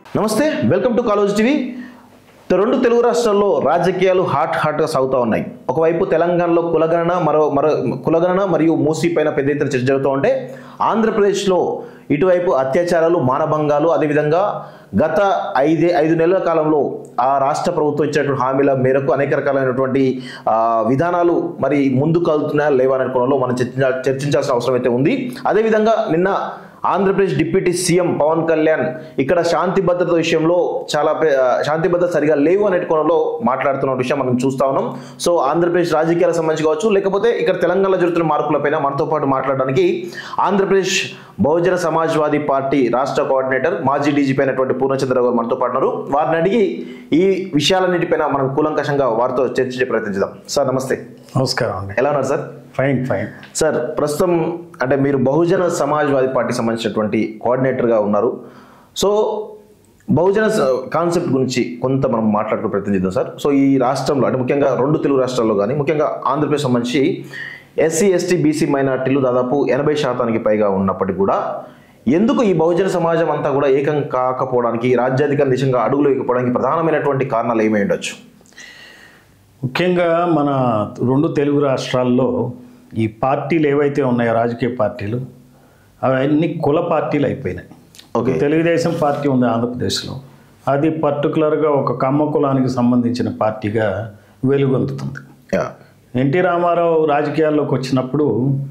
నమస్తే welcome to college TV రెండు తెలుగు రాష్ట్రాల్లో రాజకీయాలు హాట్ హాట్గా సాగుతూ ఉన్నాయి ఒకవైపు తెలంగాణలో కులగణన మరో మరో కులగణన మరియు మూసీ పైన పెద్ద ఎత్తున చర్చ జరుగుతూ ఉంటే ఆంధ్రప్రదేశ్లో ఇటువైపు అత్యాచారాలు మానభంగాలు అదేవిధంగా గత ఐదే ఐదు నెలల కాలంలో ఆ రాష్ట్ర ప్రభుత్వం ఇచ్చినటువంటి హామీల మేరకు అనేక రకాలైనటువంటి ఆ, విధానాలు మరి ముందుకు కలుగుతున్నాయా లేవా అనే కోణంలో మనం చర్చించా చర్చించాల్సిన అవసరం అయితే ఉంది అదేవిధంగా నిన్న ఆంధ్రప్రదేశ్ డిప్యూటీ సీఎం పవన్ కళ్యాణ్ ఇక్కడ శాంతి భద్రత విషయంలో చాలా పే- ఆ, శాంతి భద్రత సరిగా లేవు అనే కోణంలో మాట్లాడుతున్న విషయం మనం చూస్తా ఉన్నాం సో ఆంధ్రప్రదేశ్ రాజకీయాలకు సంబంధించి కావచ్చు లేకపోతే ఇక్కడ తెలంగాణలో జరుగుతున్న మార్పులపైన మనతో పాటు మాట్లాడడానికి ఆంధ్రప్రదేశ్ బహుజన సమాజ్వాదీ పార్టీ రాష్ట్ర కోఆర్డినేటర్ మాజీ డీజీపీ అయినటువంటి పూర్ణచంద్ర గారు మనతో పాటు ఉన్నారు వారిని అడిగి ఈ విషయాలన్నిటిపైన మనం కూలంకషంగా వారితో చర్చించే ప్రయత్నించుదాం సార్ నమస్తే నమస్కారం అండి ఎలా ఉన్నారు సార్ ఫైన్ ఫైన్ సార్ ప్రస్తుతం అంటే మీరు బహుజన సమాజ్వాదీ పార్టీకి సంబంధించినటువంటి కోఆర్డినేటర్గా ఉన్నారు సో బహుజన స- కాన్సెప్ట్ గురించి కొంత మనం మాట్లాడుకునే ప్రయత్నం చేద్దాం సార్ సో ఈ రాష్ట్రంలో అంటే ముఖ్యంగా రెండు తెలుగు రాష్ట్రాల్లో కానీ ముఖ్యంగా ఆంధ్రప్రదేశ్ సంబంధించి ఎస్సీ ఎస్టీ బీసీ మైనార్టీలు దాదాపు ఎనభై శాతానికి పైగా ఉన్నప్పటికీ కూడా ఎందుకు ఈ బహుజన సమాజం అంతా కూడా ఏకం కాకపోవడానికి రాజ్యాధికార దిశగా అడుగులు వేయకపోవడానికి ప్రధానమైనటువంటి కారణాలు ఏమై ఉండొచ్చు ముఖ్యంగా మన రెండు తెలుగు రాష్ట్రాల్లో ఈ పార్టీలు ఏవైతే ఉన్నాయో రాజకీయ పార్టీలు అవన్నీ కుల పార్టీలు అయిపోయినాయి ఓకే తెలుగుదేశం పార్టీ ఉంది ఆంధ్రప్రదేశ్లో అది పర్టికులర్గా ఒక కమ్మ కులానికి సంబంధించిన పార్టీగా వెలుగొందుతుంది యా ఎన్టీ రామారావు రాజకీయాల్లోకి వచ్చినప్పుడు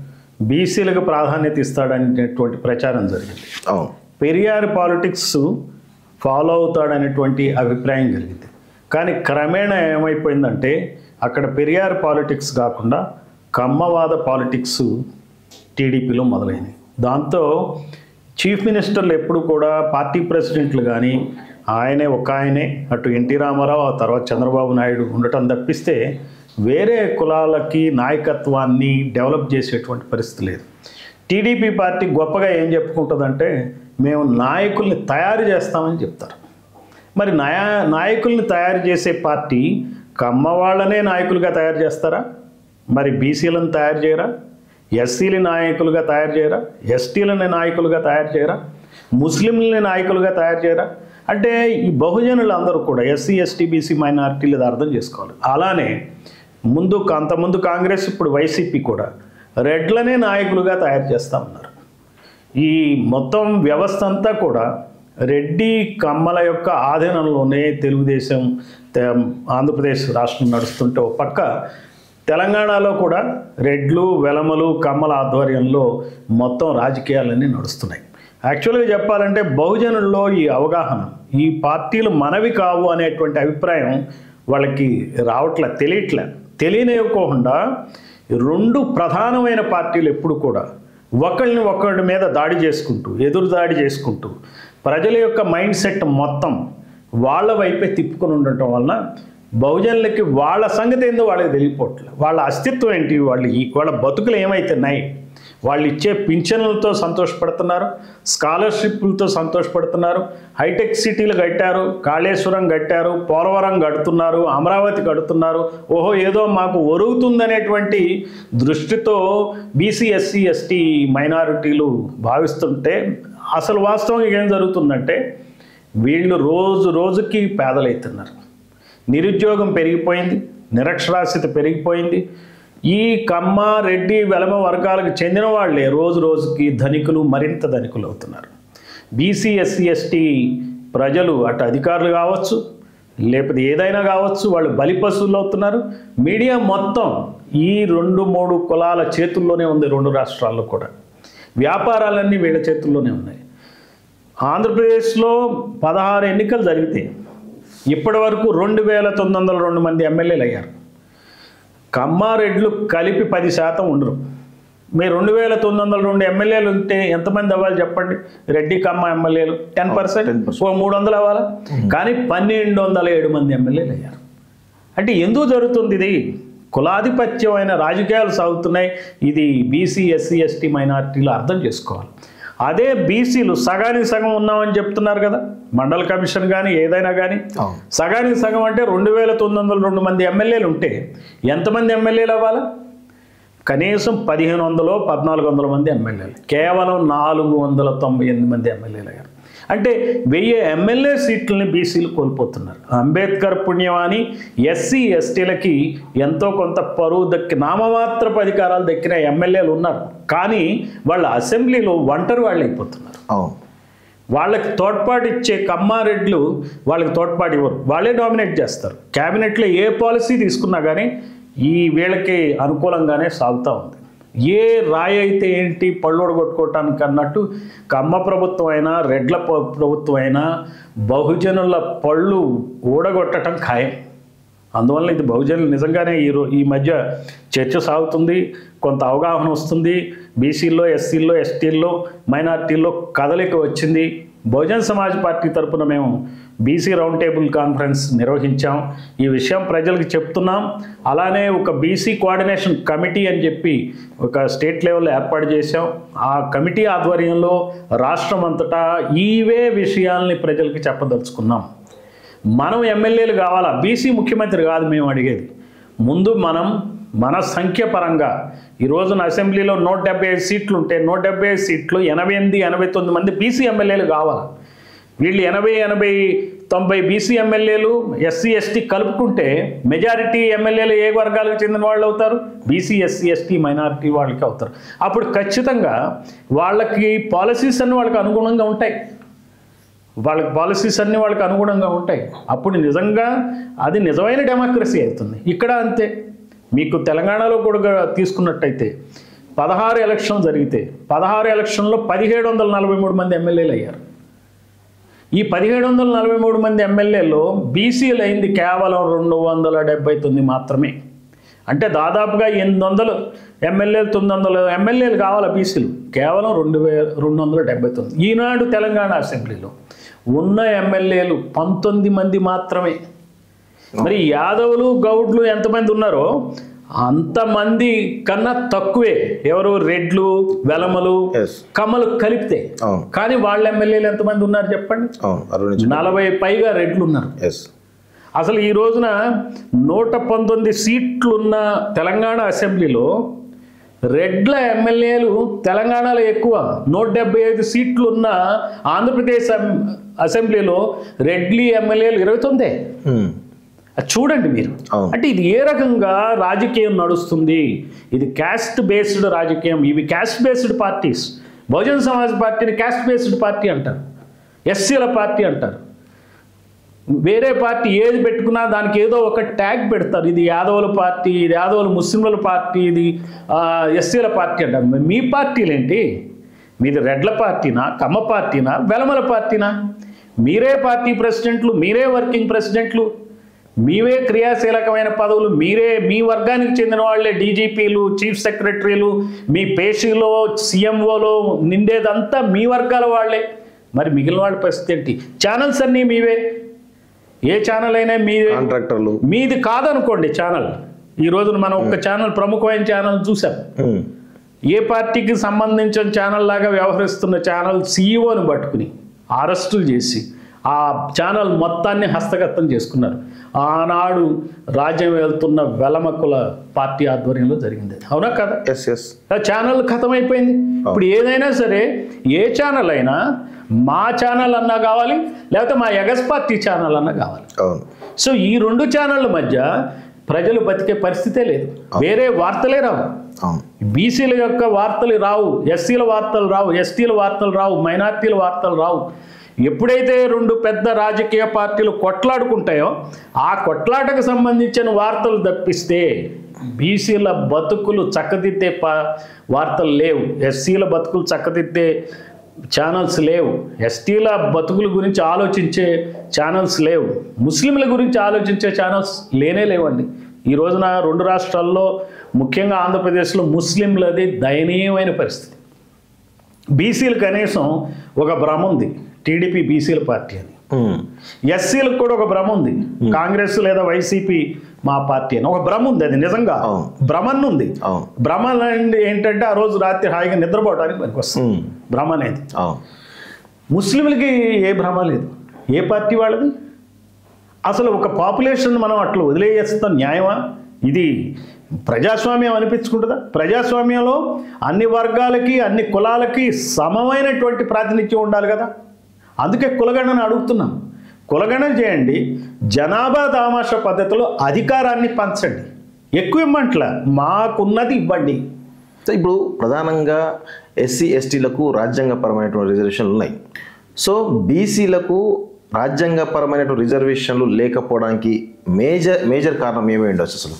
బీసీలకు ప్రాధాన్యత ఇస్తాడనేటువంటి ప్రచారం జరిగింది అవును పెరియార్ పాలిటిక్స్ ఫాలో అవుతాడనేటువంటి అభిప్రాయం కలిగింది కానీ క్రమేణా ఏమైపోయిందంటే అక్కడ పెరియార్ పాలిటిక్స్ కాకుండా కమ్మవాద పాలిటిక్స్ టీడీపీలో మొదలైనవి దాంతో చీఫ్ మినిస్టర్లు ఎప్పుడు కూడా పార్టీ ప్రెసిడెంట్లు కానీ ఆయనే ఒక ఆయనే అటు ఎన్టీ రామారావు ఆ తర్వాత చంద్రబాబు నాయుడు ఉండటం తప్పిస్తే వేరే కులాలకి నాయకత్వాన్ని డెవలప్ చేసేటువంటి పరిస్థితి లేదు టీడీపీ పార్టీ గొప్పగా ఏం చెప్పుకుంటుందంటే మేము నాయకుల్ని తయారు చేస్తామని చెప్తారు మరి నయా నాయకుల్ని తయారు చేసే పార్టీ కమ్మ వాళ్ళనే నాయకులుగా తయారు చేస్తారా మరి బీసీలను తయారు చేయరా ఎస్సీల నాయకులుగా తయారు చేయరా ఎస్టీలని నాయకులుగా తయారు చేయరా ముస్లింలని నాయకులుగా తయారు చేయరా అంటే ఈ బహుజనులు అందరూ కూడా ఎస్సీ ఎస్టీ బీసీ మైనారిటీలు ఇది అర్థం చేసుకోవాలి అలానే ముందు అంతకుముందు కాంగ్రెస్ ఇప్పుడు వైసీపీ కూడా రెడ్లనే నాయకులుగా తయారు చేస్తా ఉన్నారు ఈ మొత్తం వ్యవస్థ అంతా కూడా రెడ్డి కమ్మల యొక్క ఆధీనంలోనే తెలుగుదేశం తె- ఆంధ్రప్రదేశ్ రాష్ట్రం నడుస్తుంటే ఒక పక్క తెలంగాణలో కూడా రెడ్లు వెలమలు కమ్మల ఆధ్వర్యంలో మొత్తం రాజకీయాలన్నీ నడుస్తున్నాయి యాక్చువల్గా చెప్పాలంటే బహుజనుల్లో ఈ అవగాహన ఈ పార్టీలు మనవి కావు అనేటువంటి అభిప్రాయం వాళ్ళకి రావట్లే తెలియట్లే తెలియనివ్వకుండా రెండు ప్రధానమైన పార్టీలు ఎప్పుడు కూడా ఒకళ్ళని ఒకళ్ళ మీద దాడి చేసుకుంటూ ఎదురు దాడి చేసుకుంటూ ప్రజల యొక్క మైండ్ సెట్ మొత్తం వాళ్ళ వైపే తిప్పుకొని ఉండటం వలన బహుజనులకి వాళ్ళ సంగతి ఏందో వాళ్ళకి తెలియపోవట్లేదు వాళ్ళ అస్తిత్వం ఏంటి వాళ్ళు ఈ వాళ్ళ బతుకులు ఏమైతున్నాయి వాళ్ళు ఇచ్చే పింఛన్లతో సంతోషపడుతున్నారు స్కాలర్షిప్లతో సంతోషపడుతున్నారు హైటెక్ సిటీలు కట్టారు కాళేశ్వరం కట్టారు పోలవరం కడుతున్నారు అమరావతి కడుతున్నారు ఓహో ఏదో మాకు ఒరుగుతుందనేటువంటి దృష్టితో బీసీ ఎస్సీ ఎస్టీ మైనారిటీలు భావిస్తుంటే అసలు వాస్తవంగా ఏం జరుగుతుందంటే వీళ్ళు రోజు రోజుకి పేదలవుతున్నారు నిరుద్యోగం పెరిగిపోయింది నిరక్షరాస్యత పెరిగిపోయింది ఈ కమ్మ రెడ్డి వెలమ వర్గాలకు చెందిన వాళ్ళే రోజు రోజుకి ధనికులు మరింత ధనికులు అవుతున్నారు బీసీ ఎస్సీ ఎస్టీ ప్రజలు అటు అధికారులు కావచ్చు లేకపోతే ఏదైనా కావచ్చు వాళ్ళు బలిపశువులు అవుతున్నారు మీడియా మొత్తం ఈ రెండు మూడు కులాల చేతుల్లోనే ఉంది రెండు రాష్ట్రాల్లో కూడా వ్యాపారాలన్నీ వీళ్ళ చేతుల్లోనే ఉన్నాయి ఆంధ్రప్రదేశ్లో పదహారు ఎన్నికలు జరిగితే ఇప్పటి వరకు రెండు వేల తొమ్మిది వందల రెండు మంది ఎమ్మెల్యేలు అయ్యారు కమ్మారెడ్లు కలిపి పది శాతం ఉండరు మీరు రెండు వేల తొమ్మిది వందల రెండు ఎమ్మెల్యేలు ఉంటే ఎంతమంది అవ్వాలి చెప్పండి రెడ్డి కమ్మ ఎమ్మెల్యేలు టెన్ పర్సెంట్ 10%. ఓ మూడు వందలు అవ్వాలా కానీ పన్నెండు వందల ఏడు మంది ఎమ్మెల్యేలు అయ్యారు అంటే ఎందుకు జరుగుతుంది ఇది కులాధిపత్యమైన రాజకీయాలు సాగుతున్నాయి ఇది బీసీ ఎస్సీ ఎస్టీ మైనారిటీలు అర్థం చేసుకోవాలి అదే బీసీలు సగానికి సగం ఉన్నామని చెప్తున్నారు కదా మండల కమిషన్ కానీ ఏదైనా కానీ అవును. సగానికి సగం అంటే రెండు వేల తొమ్మిది వందల రెండు మంది ఎమ్మెల్యేలు ఉంటే ఎంతమంది ఎమ్మెల్యేలు అవ్వాలా కనీసం పదిహేను వందలు పద్నాలుగు వందల మంది ఎమ్మెల్యేలు కేవలం నాలుగు వందల తొంభై ఎనిమిది మంది ఎమ్మెల్యేలు అయ్యారు అంటే వెయ్యి ఎమ్మెల్యే సీట్లని బీసీలు కోల్పోతున్నారు అంబేద్కర్ పుణ్యమాని ఎస్సీ ఎస్టీలకి ఎంతో కొంత పరువు దక్కి నామమాత్రపు అధికారాలు దక్కిన ఎమ్మెల్యేలు ఉన్నారు కానీ వాళ్ళ అసెంబ్లీలో ఒంటరి వాళ్ళు అయిపోతున్నారు అవును వాళ్ళకి తోడ్పాటు ఇచ్చే కమ్మారెడ్లు వాళ్ళకి తోడ్పాటు ఇవ్వరు వాళ్ళే డామినేట్ చేస్తారు క్యాబినెట్లో ఏ పాలసీ తీసుకున్నా కానీ ఈ వీళ్ళకి అనుకూలంగానే సాగుతూ ఉంది ఏ రాయి అయితే ఏంటి పళ్ళు కొట్టుకోవటానికి అన్నట్టు కమ్మ ప్రభుత్వం అయినా రెడ్ల ప్ర- ప్రభుత్వం అయినా బహుజనుల పళ్ళు ఊడగొట్టడం ఖాయం అందువల్ల ఇది బహుజనులు నిజంగానే ఈ రో ఈ మధ్య చర్చ సాగుతుంది కొంత అవగాహన వస్తుంది బీసీల్లో ఎస్సీల్లో ఎస్టీల్లో మైనార్టీల్లో కదలిక వచ్చింది బహుజన్ సమాజ్ పార్టీ తరపున మేము బీసీ రౌండ్ టేబుల్ కాన్ఫరెన్స్ నిర్వహించాం ఈ విషయం ప్రజలకు చెప్తున్నాం అలానే ఒక బీసీ కోఆర్డినేషన్ కమిటీ అని చెప్పి ఒక స్టేట్ లెవెల్లో ఏర్పాటు చేశాం ఆ కమిటీ ఆధ్వర్యంలో రాష్ట్రం అంతటా ఈవే విషయాల్ని ప్రజలకు చెప్పదలుచుకున్నాం మనం ఎమ్మెల్యేలు కావాలా బీసీ ముఖ్యమంత్రి కాదు మేము అడిగేది ముందు మనం మన సంఖ్య పరంగా ఈ రోజున అసెంబ్లీలో నూట డెబ్బై ఐదు సీట్లు ఉంటే నూట డెబ్బై ఐదు సీట్లు ఎనభై ఎనిమిది ఎనభై తొమ్మిది మంది బీసీ ఎమ్మెల్యేలు కావాలి వీళ్ళు ఎనభై ఎనభై తొంభై బీసీ ఎమ్మెల్యేలు ఎస్సీ ఎస్టీ కలుపుకుంటే మెజారిటీ ఎమ్మెల్యేలు ఏ వర్గాలకు చెందిన వాళ్ళు అవుతారు బీసీ ఎస్సీ ఎస్టీ మైనారిటీ వాళ్ళకి అవుతారు అప్పుడు ఖచ్చితంగా వాళ్ళకి పాలసీస్ అన్ని వాళ్ళకి అనుగుణంగా ఉంటాయి వాళ్ళకి పాలసీస్ అన్నీ వాళ్ళకి అనుగుణంగా ఉంటాయి అప్పుడు నిజంగా అది నిజమైన డెమోక్రసీ అవుతుంది ఇక్కడ అంతే మీకు తెలంగాణలో కూడా తీసుకున్నట్టయితే పదహారు ఎలక్షన్ జరిగితే పదహారు ఎలక్షన్లో పదిహేడు వందల నలభై మూడు మంది ఎమ్మెల్యేలు అయ్యారు ఈ పదిహేడు వందల నలభై మూడు మంది ఎమ్మెల్యేలో బీసీలు అయింది కేవలం రెండు వందల డెబ్బై తొమ్మిది మాత్రమే అంటే దాదాపుగా ఎనిమిది వందలు ఎమ్మెల్యేలు తొమ్మిది వందల ఎమ్మెల్యేలు కావాలి బీసీలు కేవలం రెండు వే రెండు వందల డెబ్బై తొమ్మిది ఈనాడు తెలంగాణ అసెంబ్లీలో ఉన్న ఎమ్మెల్యేలు పంతొమ్మిది మంది మాత్రమే మరి యాదవులు గౌడ్లు ఎంతమంది ఉన్నారో అంతమంది కన్నా తక్కువే ఎవరు రెడ్లు వెలమలు Yes. కమ్మలు కలిపితే అవును కానీ వాళ్ళ ఎమ్మెల్యేలు ఎంతమంది ఉన్నారు చెప్పండి అవును అరవై నుంచి నలభై పైగా రెడ్లు ఉన్నారు ఎస్ అసలు ఈ రోజున నూట పంతొమ్మిది సీట్లున్న తెలంగాణ అసెంబ్లీలో రెడ్ల ఎమ్మెల్యేలు తెలంగాణలో ఎక్కువ నూట డెబ్బై ఐదు సీట్లు ఉన్న ఆంధ్రప్రదేశ్ అం- అసెంబ్లీలో రెడ్లీ ఎమ్మెల్యేలు ఇరవై తొమ్మిదే అది చూడండి మీరు అవును. అంటే ఇది ఏ రకంగా రాజకీయం నడుస్తుంది ఇది క్యాస్ట్ బేస్డ్ రాజకీయం ఇవి caste based parties Bahujan Samaj పార్టీని క్యాస్ట్ బేస్డ్ పార్టీ అంటారు ఎస్సీల పార్టీ అంటారు వేరే పార్టీ ఏది పెట్టుకున్నా దానికి ఏదో ఒక ట్యాగ్ పెడతారు ఇది యాదవుల పార్టీ ఇది యాదవుల ముస్లింల పార్టీ ఇది ఆ, ఎస్సీల పార్టీ అంటారు మరి మీ పార్టీలు ఏంటి మీది రెడ్ల పార్టీనా కమ్మ పార్టీనా వెలమల పార్టీనా మీరే పార్టీ ప్రెసిడెంట్లు మీరే వర్కింగ్ ప్రెసిడెంట్లు మీవే క్రియాశీలకమైన పదవులు మీరే మీ వర్గానికి చెందిన వాళ్ళే డీజీపీలు చీఫ్ సెక్రటరీలు మీ పేషీలో సీఎంఓలో నిండేదంతా మీ వర్గాల వాళ్ళే మరి మిగిలిన వాళ్ళ పరిస్థితి ఏంటి ఛానల్స్ అన్నీ మీవే ఏ ఛానల్ అయినా మీదే కాంట్రాక్టర్లు మీది కాదనుకోండి ఛానల్ ఈ రోజున మనం ఒక ఛానల్ ప్రముఖమైన ఛానల్ చూసాం ఉమ్. ఏ పార్టీకి సంబంధించిన ఛానల్ లాగా వ్యవహరిస్తున్న ఛానల్ సీఈఓని పట్టుకుని అరెస్టులు చేసి ఆ ఛానల్ మొత్తాన్ని హస్తగతం చేసుకున్నారు ఆనాడు రాజ్యం వెళ్తున్న వెలమకుల పార్టీ ఆధ్వర్యంలో జరిగింది అది. అవునా కదా ఎస్ ఎస్ ఆ ఛానల్ ఖతమైపోయింది ఇప్పుడు ఏదైనా సరే ఏ ఛానల్ అయినా మా ఛానల్ అన్నా కావాలి లేకపోతే మా ఎగస్ పార్టీ ఛానల్ అన్నా కావాలి అవును సో ఈ రెండు ఛానళ్ళ మధ్య ప్రజలు బతికే పరిస్థితే లేదు వేరే వార్తలే రావు అవును బీసీల యొక్క వార్తలు రావు ఎస్సీల వార్తలు రావు ఎస్టీల వార్తలు రావు మైనార్టీల వార్తలు రావు ఎప్పుడైతే రెండు పెద్ద రాజకీయ పార్టీలు కొట్లాడుకుంటాయో ఆ కొట్లాటకు సంబంధించిన వార్తలు తప్పిస్తే బీసీల బతుకులు చక్కదిద్దే పా వార్తలు లేవు ఎస్సీల బతుకులు చక్కదిద్దే ఛానల్స్ లేవు ఎస్టీల బతుకుల గురించి ఆలోచించే ఛానల్స్ లేవు ముస్లింల గురించి ఆలోచించే ఛానల్స్ లేనే లేవండి ఈ రోజున రెండు రాష్ట్రాల్లో ముఖ్యంగా ఆంధ్రప్రదేశ్లో ముస్లింలది దయనీయమైన పరిస్థితి బీసీలు కనీసం ఒక భ్రమ ఉంది టీడీపీ బీసీల పార్టీ అని ఉమ్. ఎస్సీలకు కూడా ఒక భ్రమ ఉంది కాంగ్రెస్ లేదా వైసీపీ మా పార్టీ అని ఒక భ్రమ ఉంది అది నిజంగా అవును. భ్రమన్ ఉంది అవును భ్రమ అంటే ఏంటంటే ఆ రోజు రాత్రి హాయిగా నిద్రపోవడానికి పనికి వస్తుంది ఉమ్. భ్రమ అనేది అవును ముస్లింలకి ఏ భ్రమ లేదు ఏ పార్టీ వాళ్ళది అసలు ఒక పాపులేషన్ మనం అట్లా వదిలేస్తాం న్యాయమా ఇది ప్రజాస్వామ్యం అనిపించుకుంటుందా ప్రజాస్వామ్యంలో అన్ని వర్గాలకి అన్ని కులాలకి సమమైనటువంటి ప్రాతినిధ్యం ఉండాలి కదా అందుకే కులగణన అడుగుతున్నాం కులగణన చేయండి జనాభా దామాష పద్ధతిలో అధికారాన్ని పంచండి ఎక్కువ ఇవ్వమంట్ల మాకున్నది ఇవ్వండి సో ఇప్పుడు ప్రధానంగా ఎస్సీ ఎస్టీలకు రాజ్యాంగపరమైనటువంటి రిజర్వేషన్లు ఉన్నాయి సో బీసీలకు రాజ్యాంగపరమైనటువంటి రిజర్వేషన్లు లేకపోవడానికి మేజర్ మేజర్ కారణం ఏమై ఉండొచ్చు అసలు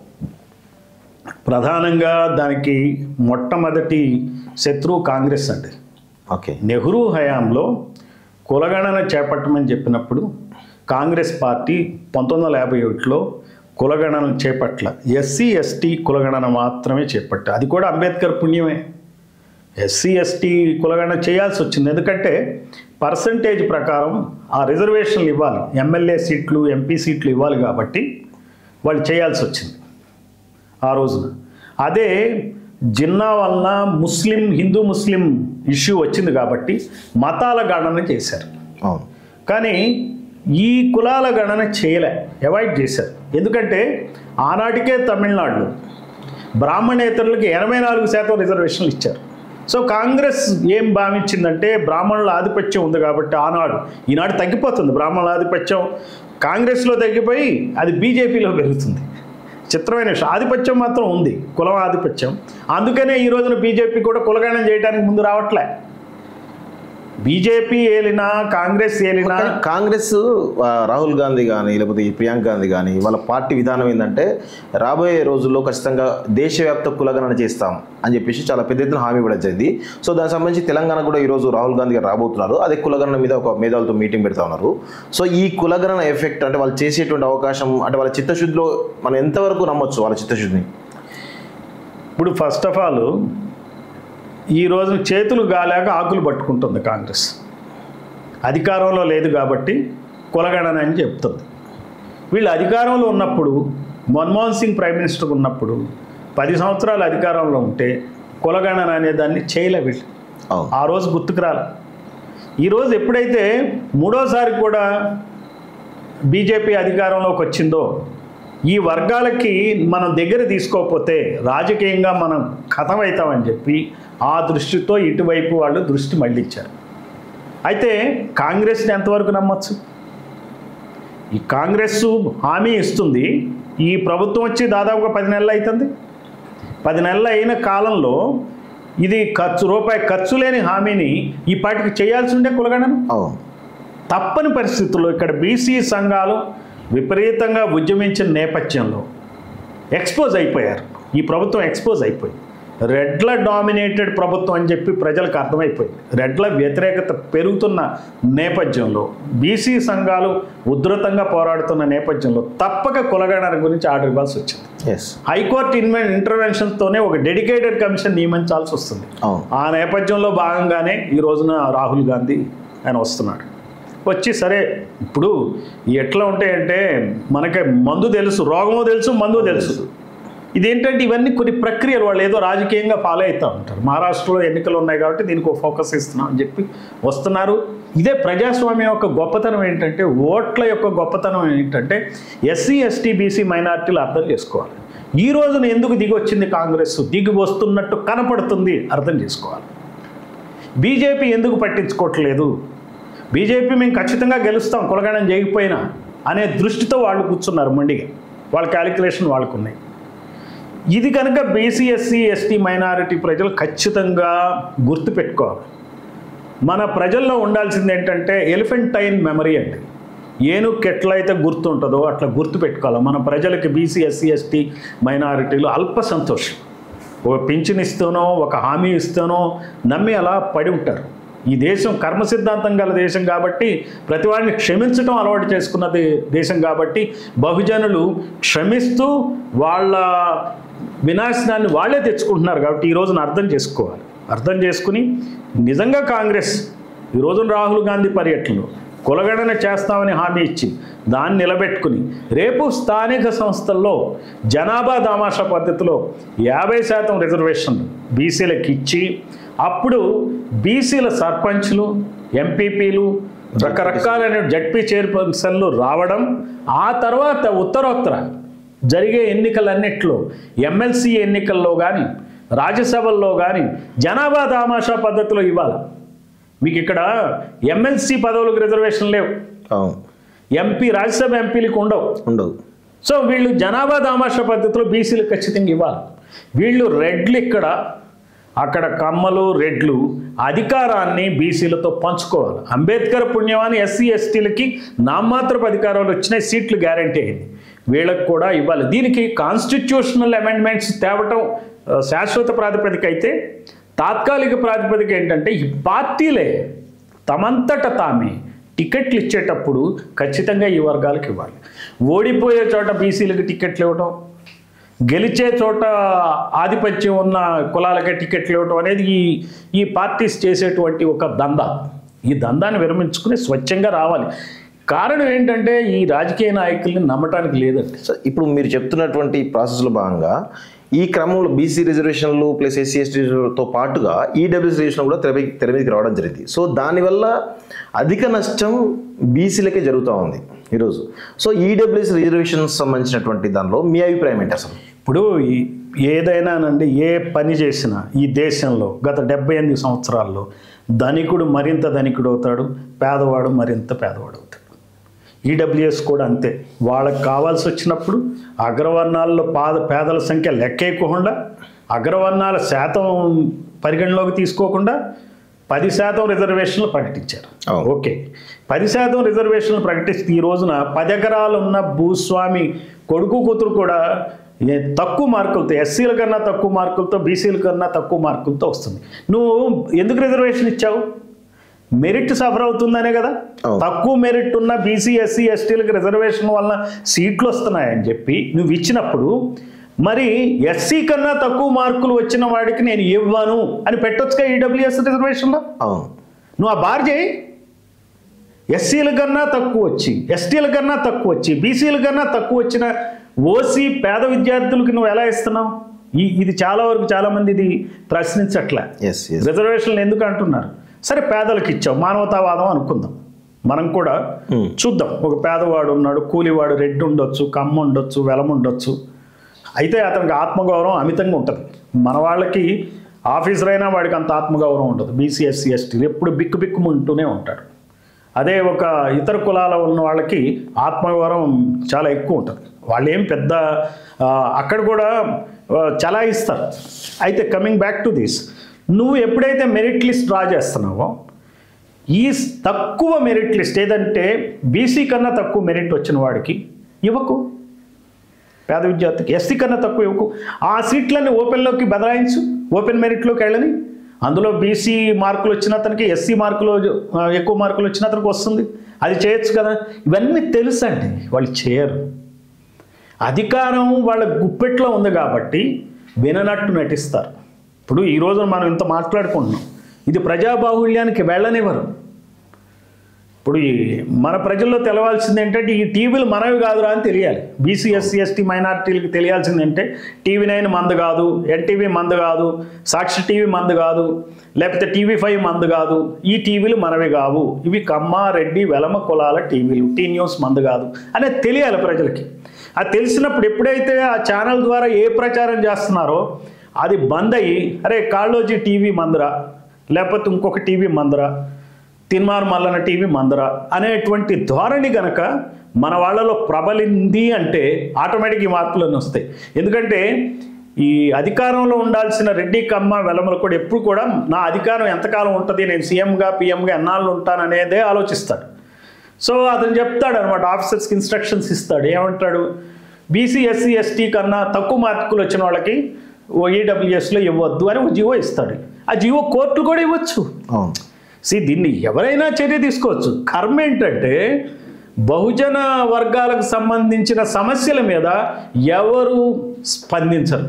ప్రధానంగా దానికి మొట్టమొదటి శత్రువు కాంగ్రెస్ అండి ఓకే నెహ్రూ హయాంలో కులగణన చేపట్టమని చెప్పినప్పుడు కాంగ్రెస్ పార్టీ పంతొమ్మిది వందల యాభై ఒకటిలో కులగణన చేపట్ల ఎస్సీ ఎస్టీ కులగణన మాత్రమే చేపట్ట అది కూడా అంబేద్కర్ పుణ్యమే ఎస్సీ ఎస్టీ కులగణన చేయాల్సి వచ్చింది ఎందుకంటే పర్సంటేజ్ ప్రకారం ఆ రిజర్వేషన్లు ఇవ్వాలి ఎమ్మెల్యే సీట్లు ఎంపీ సీట్లు ఇవ్వాలి కాబట్టి వాళ్ళు చేయాల్సి వచ్చింది ఆ రోజున అదే జిన్నా వలన ముస్లిం హిందూ ముస్లిం ఇష్యూ వచ్చింది కాబట్టి మతాల గణన చేశారు అవును కానీ ఈ కులాల గణన చేయలే అవాయిడ్ చేశారు ఎందుకంటే ఆనాటికే తమిళనాడులో బ్రాహ్మణేతరులకు ఎనభై నాలుగు శాతం రిజర్వేషన్లు ఇచ్చారు సో కాంగ్రెస్ ఏం భావించిందంటే బ్రాహ్మణుల ఆధిపత్యం ఉంది కాబట్టి ఆనాడు ఈనాడు తగ్గిపోతుంది బ్రాహ్మణుల ఆధిపత్యం కాంగ్రెస్లో తగ్గిపోయి అది బీజేపీలో పెరుగుతుంది చిత్రమైన విషయం ఆధిపత్యం మాత్రం ఉంది కులం ఆధిపత్యం అందుకనే ఈ రోజున బీజేపీ కూడా కులగణన చేయడానికి ముందు రావట్లే బీజేపీ ఏలినా కాంగ్రెస్ ఏలినా కానీ కాంగ్రెస్ ఆ, రాహుల్ గాంధీ కానీ లేకపోతే ఈ ప్రియాంక గాంధీ కానీ వాళ్ళ పార్టీ విధానం ఏంటంటే రాబోయే రోజుల్లో ఖచ్చితంగా దేశవ్యాప్త కులగణన చేస్తాం అని చెప్పేసి చాలా పెద్ద ఎత్తున హామీ ఇవ్వడం జరిగింది సో దానికి సంబంధించి తెలంగాణ కూడా ఈరోజు రాహుల్ గాంధీ గారు రాబోతున్నారు అదే కులగణన మీద ఒక మేధావులతో మీటింగ్ పెడతా ఉన్నారు సో ఈ కులగణన ఎఫెక్ట్ అంటే వాళ్ళు చేసేటువంటి అవకాశం అంటే వాళ్ళ చిత్తశుద్ధిలో మనం ఎంతవరకు నమ్మొచ్చు వాళ్ళ చిత్తశుద్ధిని ఇప్పుడు ఫస్ట్ ఆఫ్ ఆల్ ఈ రోజు చేతులు గాలేక ఆకులు పట్టుకుంటుంది కాంగ్రెస్ అధికారంలో లేదు కాబట్టి కులగణన అని చెప్తుంది వీళ్ళు అధికారంలో ఉన్నప్పుడు మన్మోహన్ సింగ్ ప్రైమ్ మినిస్టర్ ఉన్నప్పుడు పది సంవత్సరాలు అధికారంలో ఉంటే కులగణన అనే దాన్ని చేయలే వీళ్ళు అవును ఆ రోజు గుర్తుకు రాలే ఈరోజు ఎప్పుడైతే మూడోసారి కూడా బీజేపీ అధికారంలోకి వచ్చిందో ఈ వర్గాలకి మనం దగ్గర తీసుకోకపోతే రాజకీయంగా మనం కథమవుతామని చెప్పి ఆ దృష్టితో ఇటువైపు వాళ్ళు దృష్టి మళ్ళించారు అయితే కాంగ్రెస్ని ఎంతవరకు నమ్మచ్చు ఈ కాంగ్రెస్ హామీ ఇస్తుంది ఈ ప్రభుత్వం వచ్చి దాదాపుగా పది నెలలు అవుతుంది పది నెలలు అయిన కాలంలో ఇది ఖర్చు రూపాయి ఖర్చు లేని హామీని ఈ పాటికి చేయాల్సి ఉండే కులగణన అవును తప్పని పరిస్థితుల్లో ఇక్కడ బీసీ సంఘాలు విపరీతంగా ఉద్యమించిన నేపథ్యంలో ఎక్స్పోజ్ అయిపోయారు ఈ ప్రభుత్వం ఎక్స్పోజ్ అయిపోయింది రెడ్ల డామినేటెడ్ ప్రభుత్వం అని చెప్పి ప్రజలకు అర్థమైపోయింది రెడ్ల వ్యతిరేకత పెరుగుతున్న నేపథ్యంలో బీసీ సంఘాలు ఉధృతంగా పోరాడుతున్న నేపథ్యంలో తప్పక కులగణన గురించి ఆర్డర్ ఇవ్వాల్సి వచ్చింది ఎస్ హైకోర్టు ఇన్వెన్ ఇంటర్వెన్షన్తోనే ఒక డెడికేటెడ్ కమిషన్ నియమించాల్సి వస్తుంది అవును ఆ నేపథ్యంలో భాగంగానే ఈ రోజున రాహుల్ గాంధీ ఆయన వస్తున్నాడు వచ్చి సరే ఇప్పుడు ఎట్లా ఉంటాయంటే మనకి మందు తెలుసు రోగము తెలుసు మందు తెలుసు ఇదేంటంటే ఇవన్నీ కొన్ని ప్రక్రియలు వాళ్ళు ఏదో రాజకీయంగా ఫాలో అవుతూ ఉంటారు మహారాష్ట్రలో ఎన్నికలు ఉన్నాయి కాబట్టి దీనికి ఒక ఫోకస్ ఇస్తున్నాం అని చెప్పి వస్తున్నారు ఇదే ప్రజాస్వామ్యం యొక్క గొప్పతనం ఏంటంటే ఓట్ల యొక్క గొప్పతనం ఏంటంటే ఎస్సీ ఎస్టీ బీసీ మైనార్టీలు అర్థం చేసుకోవాలి ఈ రోజున ఎందుకు దిగి వచ్చింది కాంగ్రెస్ దిగి వస్తున్నట్టు కనపడుతుంది అర్థం చేసుకోవాలి బీజేపీ ఎందుకు పట్టించుకోవట్లేదు బీజేపీ మేము ఖచ్చితంగా గెలుస్తాం కులగణం చేయకపోయినా అనే దృష్టితో వాళ్ళు కూర్చున్నారు మొండిగా వాళ్ళ క్యాలిక్యులేషన్ వాళ్ళకు ఉన్నాయి ఇది కనుక బీసీ ఎస్సీ ఎస్టీ మైనారిటీ ప్రజలు ఖచ్చితంగా గుర్తుపెట్టుకోవాలి మన ప్రజల్లో ఉండాల్సింది ఏంటంటే ఎలిఫెంటైన్ మెమరీ అండి ఏనుగుకి ఎట్లయితే గుర్తుంటుందో అట్లా గుర్తుపెట్టుకోవాలి మన ప్రజలకి బీసీ ఎస్సీ ఎస్టీ మైనారిటీలు అల్ప సంతోషం ఒక పింఛన్ ఇస్తూనో ఒక హామీ ఇస్తూనో నమ్మి అలా పడి ఉంటారు ఈ దేశం కర్మ సిద్ధాంతం గల దేశం కాబట్టి ప్రతి వాడిని క్షమించడం అలవాటు చేసుకున్నది దేశం కాబట్టి బహుజనులు క్షమిస్తూ వాళ్ళ వినాశనాన్ని వాళ్ళే తెచ్చుకుంటున్నారు కాబట్టి ఈ రోజున అర్థం చేసుకోవాలి అర్థం చేసుకుని నిజంగా కాంగ్రెస్ ఈ రోజున రాహుల్ గాంధీ పర్యటనలో కులగణన చేస్తామని హామీ ఇచ్చి దాన్ని నిలబెట్టుకుని రేపు స్థానిక సంస్థల్లో జనాభా దామాషా పద్ధతిలో యాభై శాతం రిజర్వేషన్లు బీసీలకు ఇచ్చి అప్పుడు బీసీల సర్పంచ్లు ఎంపీపీలు రకరకాలైన జడ్పీ చైర్పర్సన్లు రావడం ఆ తర్వాత ఉత్తరోత్తర జరిగే ఎన్నికలన్నిట్లో ఎమ్మెల్సీ ఎన్నికల్లో కానీ రాజ్యసభల్లో కానీ జనాభా దామాషా పద్ధతిలో ఇవ్వాలి మీకు ఇక్కడ ఎమ్మెల్సీ పదవులకు రిజర్వేషన్ లేవు అవును ఎంపీ రాజ్యసభ ఎంపీలకు ఉండవు ఉండదు సో వీళ్ళు జనాభా దామాషా పద్ధతిలో బీసీలు ఖచ్చితంగా ఇవ్వాలి వీళ్ళు రెడ్లు ఇక్కడ అక్కడ కమ్మలు రెడ్లు అధికారాన్ని బీసీలతో పంచుకోవాలి అంబేద్కర్ పుణ్యమాని ఎస్సీ ఎస్టీలకి నామాత్రపు అధికారాలు వచ్చినాయి సీట్లు గ్యారంటీ అయింది వీళ్ళకి కూడా ఇవ్వాలి దీనికి కాన్స్టిట్యూషనల్ అమెండ్మెంట్స్ తేవటం ఆ, శాశ్వత ప్రాతిపదిక అయితే తాత్కాలిక ప్రాతిపదిక ఏంటంటే ఈ పార్టీలే తమంతట తామే టికెట్లు ఇచ్చేటప్పుడు ఖచ్చితంగా ఈ వర్గాలకు ఇవ్వాలి ఓడిపోయే చోట బీసీలకు టికెట్లు ఇవ్వటం గెలిచే చోట ఆధిపత్యం ఉన్న కులాలకే టికెట్లు ఇవ్వటం అనేది ఈ ఈ పార్టీస్ చేసేటువంటి ఒక దందా ఈ దందాన్ని విరమించుకుని స్వచ్ఛంగా రావాలి కారణం ఏంటంటే ఈ రాజకీయ నాయకుల్ని నమ్మటానికి లేదండి సో ఇప్పుడు మీరు చెప్తున్నటువంటి ప్రాసెస్లో భాగంగా ఈ క్రమంలో బీసీ రిజర్వేషన్లు ప్లస్ ఎస్సీ ఎస్టీతో పాటుగా ఈడబ్ల్యూసీ రిజర్వేషన్ కూడా తెర తెర మీదకి రావడం జరిగింది సో దానివల్ల అధిక నష్టం బీసీలకే జరుగుతూ ఉంది ఈరోజు సో ఈడబ్ల్యూసీ రిజర్వేషన్ సంబంధించినటువంటి దానిలో మీ అభిప్రాయం ఏంటి అసలు ఇప్పుడు ఈ- ఏదైనానండి ఏ పని చేసినా ఈ దేశంలో గత డెబ్బై ఎనిమిది సంవత్సరాల్లో ధనికుడు మరింత ధనికుడు అవుతాడు పేదవాడు మరింత పేదవాడు అవుతాడు ఈడబ్ల్యూఎస్ కూడా అంతే వాళ్ళకి కావాల్సి వచ్చినప్పుడు అగ్రవర్ణాల్లో పాద పేదల సంఖ్య లెక్కేయకుండా అగ్రవర్ణాల శాతం పరిగణలోకి తీసుకోకుండా పది శాతం రిజర్వేషన్లు ప్రకటించారు అవును. ఓకే పది శాతం రిజర్వేషన్లు ప్రకటిస్తే ఈ రోజున పది ఎకరాలు ఉన్న భూస్వామి కొడుకు కూతురు కూడా ఏ తక్కువ మార్కులతో ఎస్సీల కన్నా తక్కువ మార్కులతో బీసీల కన్నా తక్కువ మార్కులతో వస్తుంది నువ్వు ఎందుకు రిజర్వేషన్ ఇచ్చావు మెరిట్ సఫర్ అవుతుందనే కదా అవును. తక్కువ మెరిట్ ఉన్న బీసీ ఎస్సీ ఎస్టీలకు రిజర్వేషన్ వలన సీట్లు వస్తున్నాయని చెప్పి నువ్వు ఇచ్చినప్పుడు మరి ఎస్సీ కన్నా తక్కువ మార్కులు వచ్చిన వాడికి నేను ఇవ్వను అని పెట్టొచ్చుగా ఈడబ్ల్యూఎస్ రిజర్వేషన్లో అవును నువ్వు ఆ బార్ చేయి ఎస్సీల కన్నా తక్కువ వచ్చి ఎస్టీల కన్నా తక్కువ వచ్చి బీసీల కన్నా తక్కువ వచ్చిన ఓసీ పేద విద్యార్థులకు నువ్వు ఎలా ఇస్తున్నావు ఈ ఇది చాలా వరకు చాలా మంది ఇది ప్రశ్నించట్లే ఎస్ ఎస్ రిజర్వేషన్లు ఎందుకు అంటున్నారు సరే పేదలకు ఇచ్చావు మానవతావాదం అనుకుందాం మనం కూడా Hmm. చూద్దాం ఒక పేదవాడు ఉన్నాడు కూలివాడు రెడ్డి ఉండొచ్చు కమ్మ ఉండొచ్చు వెలం ఉండొచ్చు అయితే అతనికి ఆత్మగౌరవం అమితంగా ఉంటుంది మన వాళ్ళకి ఆఫీసర్ అయినా వాడికి అంత ఆత్మగౌరవం ఉంటుంది బీసీ ఎస్సీ ఎస్టీ ఎప్పుడు బిక్కు బిక్కుమంటూనే ఉంటాడు అదే ఒక ఇతర కులాల ఉన్న వాళ్ళకి ఆత్మగౌరవం చాలా ఎక్కువ ఉంటుంది వాళ్ళు ఏం పెద్ద ఆ, అక్కడ కూడా ఆ, చలాయిస్తారు అయితే కమింగ్ బ్యాక్ టు దిస్ నువ్వు ఎప్పుడైతే మెరిట్ లిస్ట్ డ్రా చేస్తున్నావో ఈ స్- తక్కువ మెరిట్ లిస్ట్ ఏదంటే బీసీ కన్నా తక్కువ మెరిట్ వచ్చిన వాడికి ఇవ్వకు పేద విద్యార్థికి ఎస్సీ కన్నా తక్కువ ఇవ్వకు ఆ సీట్లన్నీ ఓపెన్లోకి బదలాయించు ఓపెన్ మెరిట్లోకి వెళ్ళని అందులో బీసీ మార్కులు వచ్చిన అతనికి ఎస్సీ మార్కులు ఆ, ఎక్కువ మార్కులు వచ్చిన అతనికి వస్తుంది అది చేయొచ్చు కదా ఇవన్నీ తెలుసండి వాళ్ళు చేయరు అధికారం వాళ్ళ గుప్పెట్లో ఉంది కాబట్టి విననట్టు నటిస్తారు ఇప్పుడు ఈ రోజున మనం ఇంత మాట్లాడుకుంటున్నాం ఇది ప్రజాబాహుళ్యానికి వెళ్ళనివ్వరు ఇప్పుడు ఈ మన ప్రజల్లో తెలవాల్సింది ఏంటంటే ఈ టీవీలు మనవి కాదురా అని తెలియాలి బీసీ ఎస్సీ ఎస్టీ మైనార్టీలకు తెలియాల్సింది అంటే టీవీ నైన్ మందు కాదు ఎన్టీవీ మందు కాదు సాక్షి టీవీ మందు కాదు లేకపోతే టీవీ ఫైవ్ మందు కాదు ఈ టీవీలు మనవి కావు ఇవి కమ్మ రెడ్డి వెలమ కులాల టీవీలు టీ న్యూస్ మందు కాదు అనేది తెలియాలి ప్రజలకి అది తెలిసినప్పుడు ఎప్పుడైతే ఆ ఛానల్ ద్వారా ఏ ప్రచారం చేస్తున్నారో అది బంద్ అయ్యి అరే కాళ్ళోజీ టీవీ మందురా లేకపోతే ఇంకొక టీవీ మందురా తిన్మార్ మల్లన టీవీ మందర అనేటువంటి ధోరణి గనక మన వాళ్ళలో ప్రబలింది అంటే ఆటోమేటిక్ ఈ మార్పులన్నీ వస్తాయి ఎందుకంటే ఈ అధికారంలో ఉండాల్సిన రెడ్డి కమ్మ వెలమలు కూడా ఎప్పుడు కూడా నా అధికారం ఎంతకాలం ఉంటుంది నేను సీఎంగా పిఎంగా ఎన్నాళ్ళు ఉంటాననేదే ఆలోచిస్తాడు సో అతను చెప్తాడు అనమాట ఆఫీసర్స్కి ఇన్స్ట్రక్షన్స్ ఇస్తాడు ఏమంటాడు బీసీ ఎస్సీ ఎస్టీ కన్నా తక్కువ మార్కులు వచ్చిన వాళ్ళకి ఓఈడబ్ల్యూఎస్లో ఇవ్వద్దు అని ఒక జీవో ఇస్తాడు ఆ జీవో కోర్టులు కూడా ఇవ్వచ్చు అవును సి దీన్ని ఎవరైనా చర్య తీసుకోవచ్చు కర్మ ఏంటంటే బహుజన వర్గాలకు సంబంధించిన సమస్యల మీద ఎవరు స్పందించరు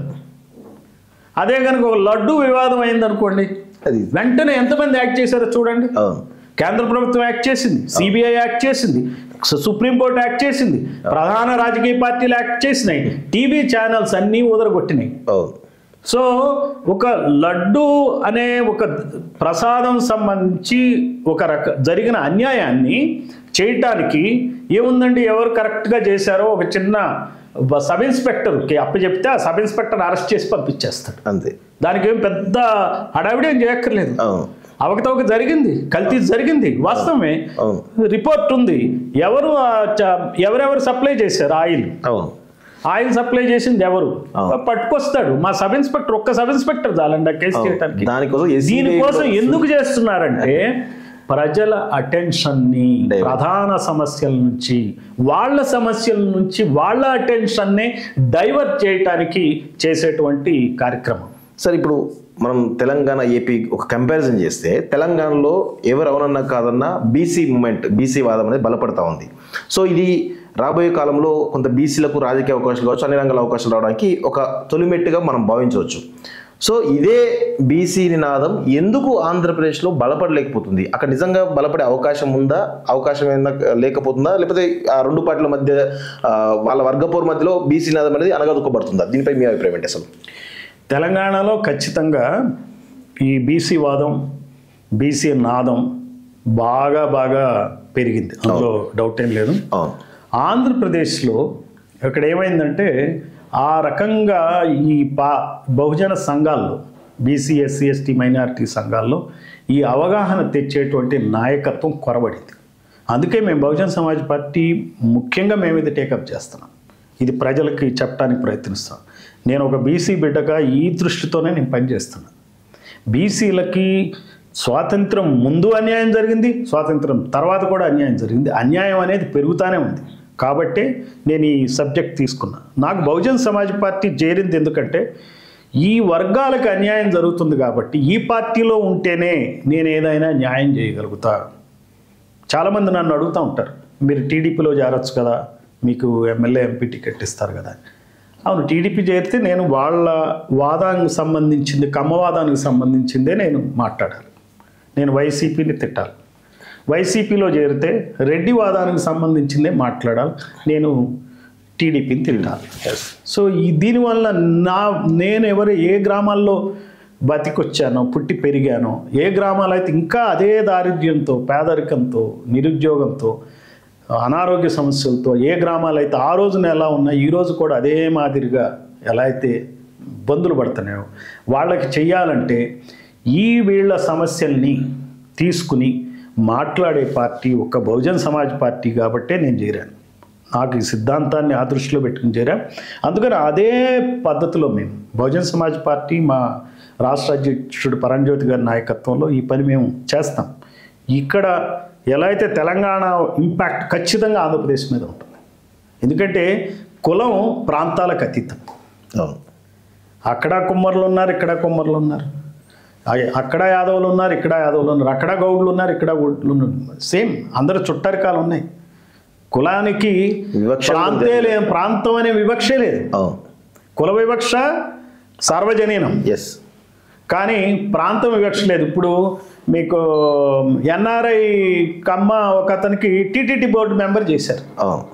అదే కనుక ఒక లడ్డు వివాదం అయిందనుకోండి అది వెంటనే ఎంతమంది యాక్ట్ చేశారో చూడండి అవును కేంద్ర ప్రభుత్వం యాక్ట్ చేసింది సిబిఐ యాక్ట్ చేసింది సు- సుప్రీంకోర్టు యాక్ట్ చేసింది ప్రధాన రాజకీయ పార్టీలు యాక్ట్ చేసినాయి టీవీ ఛానల్స్ అన్నీ ఊదరగొట్టినాయి అవును సో ఒక లడ్డు అనే ఒక ప్రసాదం సంబంధించి ఒక రక జరిగిన అన్యాయాన్ని చేయటానికి ఏముందండి ఎవరు కరెక్ట్గా చేశారో ఒక చిన్న బ- సబ్ ఇన్స్పెక్టర్కి అప్పచెప్తే ఆ సబ్ ఇన్స్పెక్టర్ అరెస్ట్ చేసి పంపించేస్తాడు అంతే దానికి ఏం పెద్ద హడావిడి ఏం చేయక్కర్లేదు అవును అవకతవక జరిగింది కల్తీ జరిగింది వాస్తవమే అవును రిపోర్ట్ ఉంది ఎవరు ఆ చ- ఎవరెవరు సప్లై చేశారు ఆయిల్ అవును ఆయిల్ సప్లై చేసింది ఎవరు అవును. పట్టుకొస్తాడు మా సబ్ ఇన్స్పెక్టర్ ఒక్క సబ్ ఇన్స్పెక్టర్ చాలండి ఆ కేసు చేయడానికి దానికోసం SCBI దీనికోసం ఎందుకు చేస్తున్నారంటే ప్రజల అటెన్షన్ ని Divert. ప్రధాన సమస్యల నుంచి వాళ్ళ సమస్యల నుంచి వాళ్ళ అటెన్షన్ ని డైవర్ట్ చేయటానికి చేసేటువంటి కార్యక్రమం సార్ ఇప్పుడు మనం తెలంగాణ ఏపీ ఒక కంపారిజన్ చేస్తే తెలంగాణలో ఎవరు అవునన్నా కాదన్నా బీసీ మూమెంట్ బీసీ వాదం అనేది బలపడతా ఉంది సో ఇది రాబోయే కాలంలో కొంత బీసీలకు రాజకీయ అవకాశాలు కావచ్చు అన్ని రంగాల అవకాశాలు రావడానికి ఒక తొలిమెట్టుగా మనం భావించవచ్చు సో ఇదే బీసీ నినాదం ఎందుకు ఆంధ్రప్రదేశ్లో బలపడలేకపోతుంది అక్కడ నిజంగా బలపడే అవకాశం ఉందా అవకాశం ఏమైనా లేకపోతుందా లేకపోతే ఆ రెండు పార్టీల మధ్య ఆ, వాళ్ళ వర్గపోరు మధ్యలో బీసీ నినాదం అనేది అనగదొక్కబడుతుందా దీనిపై మీ అభిప్రాయం ఏంటి అసలు తెలంగాణలో ఖచ్చితంగా ఈ బీసీ వాదం బీసీ నాదం బాగా బాగా పెరిగింది అందులో డౌట్ ఏం లేదు అవును ఆంధ్రప్రదేశ్లో ఇక్కడ ఏమైందంటే ఆ రకంగా ఈ పా బహుజన సంఘాల్లో బీసీ ఎస్సీ ఎస్టీ మైనారిటీ సంఘాల్లో ఈ అవగాహన తెచ్చేటువంటి నాయకత్వం కొరబడింది అందుకే మేము బహుజన సమాజ్ పార్టీ ముఖ్యంగా మేము ఇది టేకప్ చేస్తున్నాం ఇది ప్రజలకి చెప్పడానికి ప్రయత్నిస్తాం నేను ఒక బీసీ బిడ్డగా ఈ దృష్టితోనే నేను పనిచేస్తున్నాను బీసీలకి స్వాతంత్రం ముందు అన్యాయం జరిగింది స్వాతంత్రం తర్వాత కూడా అన్యాయం జరిగింది అన్యాయం అనేది పెరుగుతూనే ఉంది కాబట్టే నేను ఈ సబ్జెక్ట్ తీసుకున్నా నాకు బహుజన్ సమాజ్ పార్టీ చేరింది ఎందుకంటే ఈ వర్గాలకు అన్యాయం జరుగుతుంది కాబట్టి ఈ పార్టీలో ఉంటేనే నేను ఏదైనా న్యాయం చేయగలుగుతా చాలామంది నన్ను అడుగుతూ ఉంటారు మీరు టీడీపీలో చేరొచ్చు కదా మీకు ఎమ్మెల్యే ఎంపీ టికెట్ ఇస్తారు కదా అవును టీడీపీ చేరితే నేను వాళ్ళ వాదానికి సంబంధించింది కమ్మవాదానికి సంబంధించిందే నేను మాట్లాడాలి నేను వైసీపీని తిట్టాలి వైసీపీలో చేరితే రెడ్డి వాదానికి సంబంధించిందే మాట్లాడాలి నేను టీడీపీని తిట్టాలి సో ఈ దీనివల్ల నా నేను ఎవరు ఏ గ్రామాల్లో బతికొచ్చానో పుట్టి పెరిగానో ఏ గ్రామాలు అయితే ఇంకా అదే దారిద్ర్యంతో పేదరికంతో నిరుద్యోగంతో అనారోగ్య సమస్యలతో ఏ గ్రామాలు అయితే ఆ రోజున ఎలా ఉన్నాయి ఈ రోజు కూడా అదే మాదిరిగా ఎలా అయితే ఇబ్బందులు పడుతున్నాయో వాళ్ళకి చెయ్యాలంటే ఈ వీళ్ళ సమస్యల్ని తీసుకుని మాట్లాడే పార్టీ ఒక బహుజన్ సమాజ్ పార్టీ కాబట్టే నేను చేరాను నాకు ఈ సిద్ధాంతాన్ని ఆ దృష్టిలో పెట్టుకుని చేరా అందుకని అదే పద్ధతిలో మేము బహుజన్ సమాజ్ పార్టీ మా రాష్ట్ర అధ్యక్షుడు పరంజ్యోతి గారి నాయకత్వంలో ఈ పని మేము చేస్తాం ఇక్కడ ఎలా అయితే తెలంగాణ ఇంపాక్ట్ ఖచ్చితంగా ఆంధ్రప్రదేశ్ మీద ఉంటుంది ఎందుకంటే కులం ప్రాంతాలకు అతీతం అవును అక్కడ కుమ్మరులు ఉన్నారు ఇక్కడ కుమ్మరులు ఉన్నారు అయ్- అక్కడ యాదవులు ఉన్నారు ఇక్కడ యాదవులు ఉన్నారు అక్కడ గౌడ్లు ఉన్నారు ఇక్కడ గౌడ్లు ఉన్నారు సేమ్ అందరు చుట్టరికాలు ఉన్నాయి కులానికి వివక్ష ప్రాంతే లేదు ప్రాంతం అనే వివక్షే లేదు అవును కుల వివక్ష సార్వజనీనం ఎస్ కానీ ప్రాంతం వివక్ష లేదు ఇప్పుడు మీకు ఎన్ఆర్ఐ కమ్మ ఒక అతనికి టీటీడీ బోర్డు మెంబర్ చేశారు అవును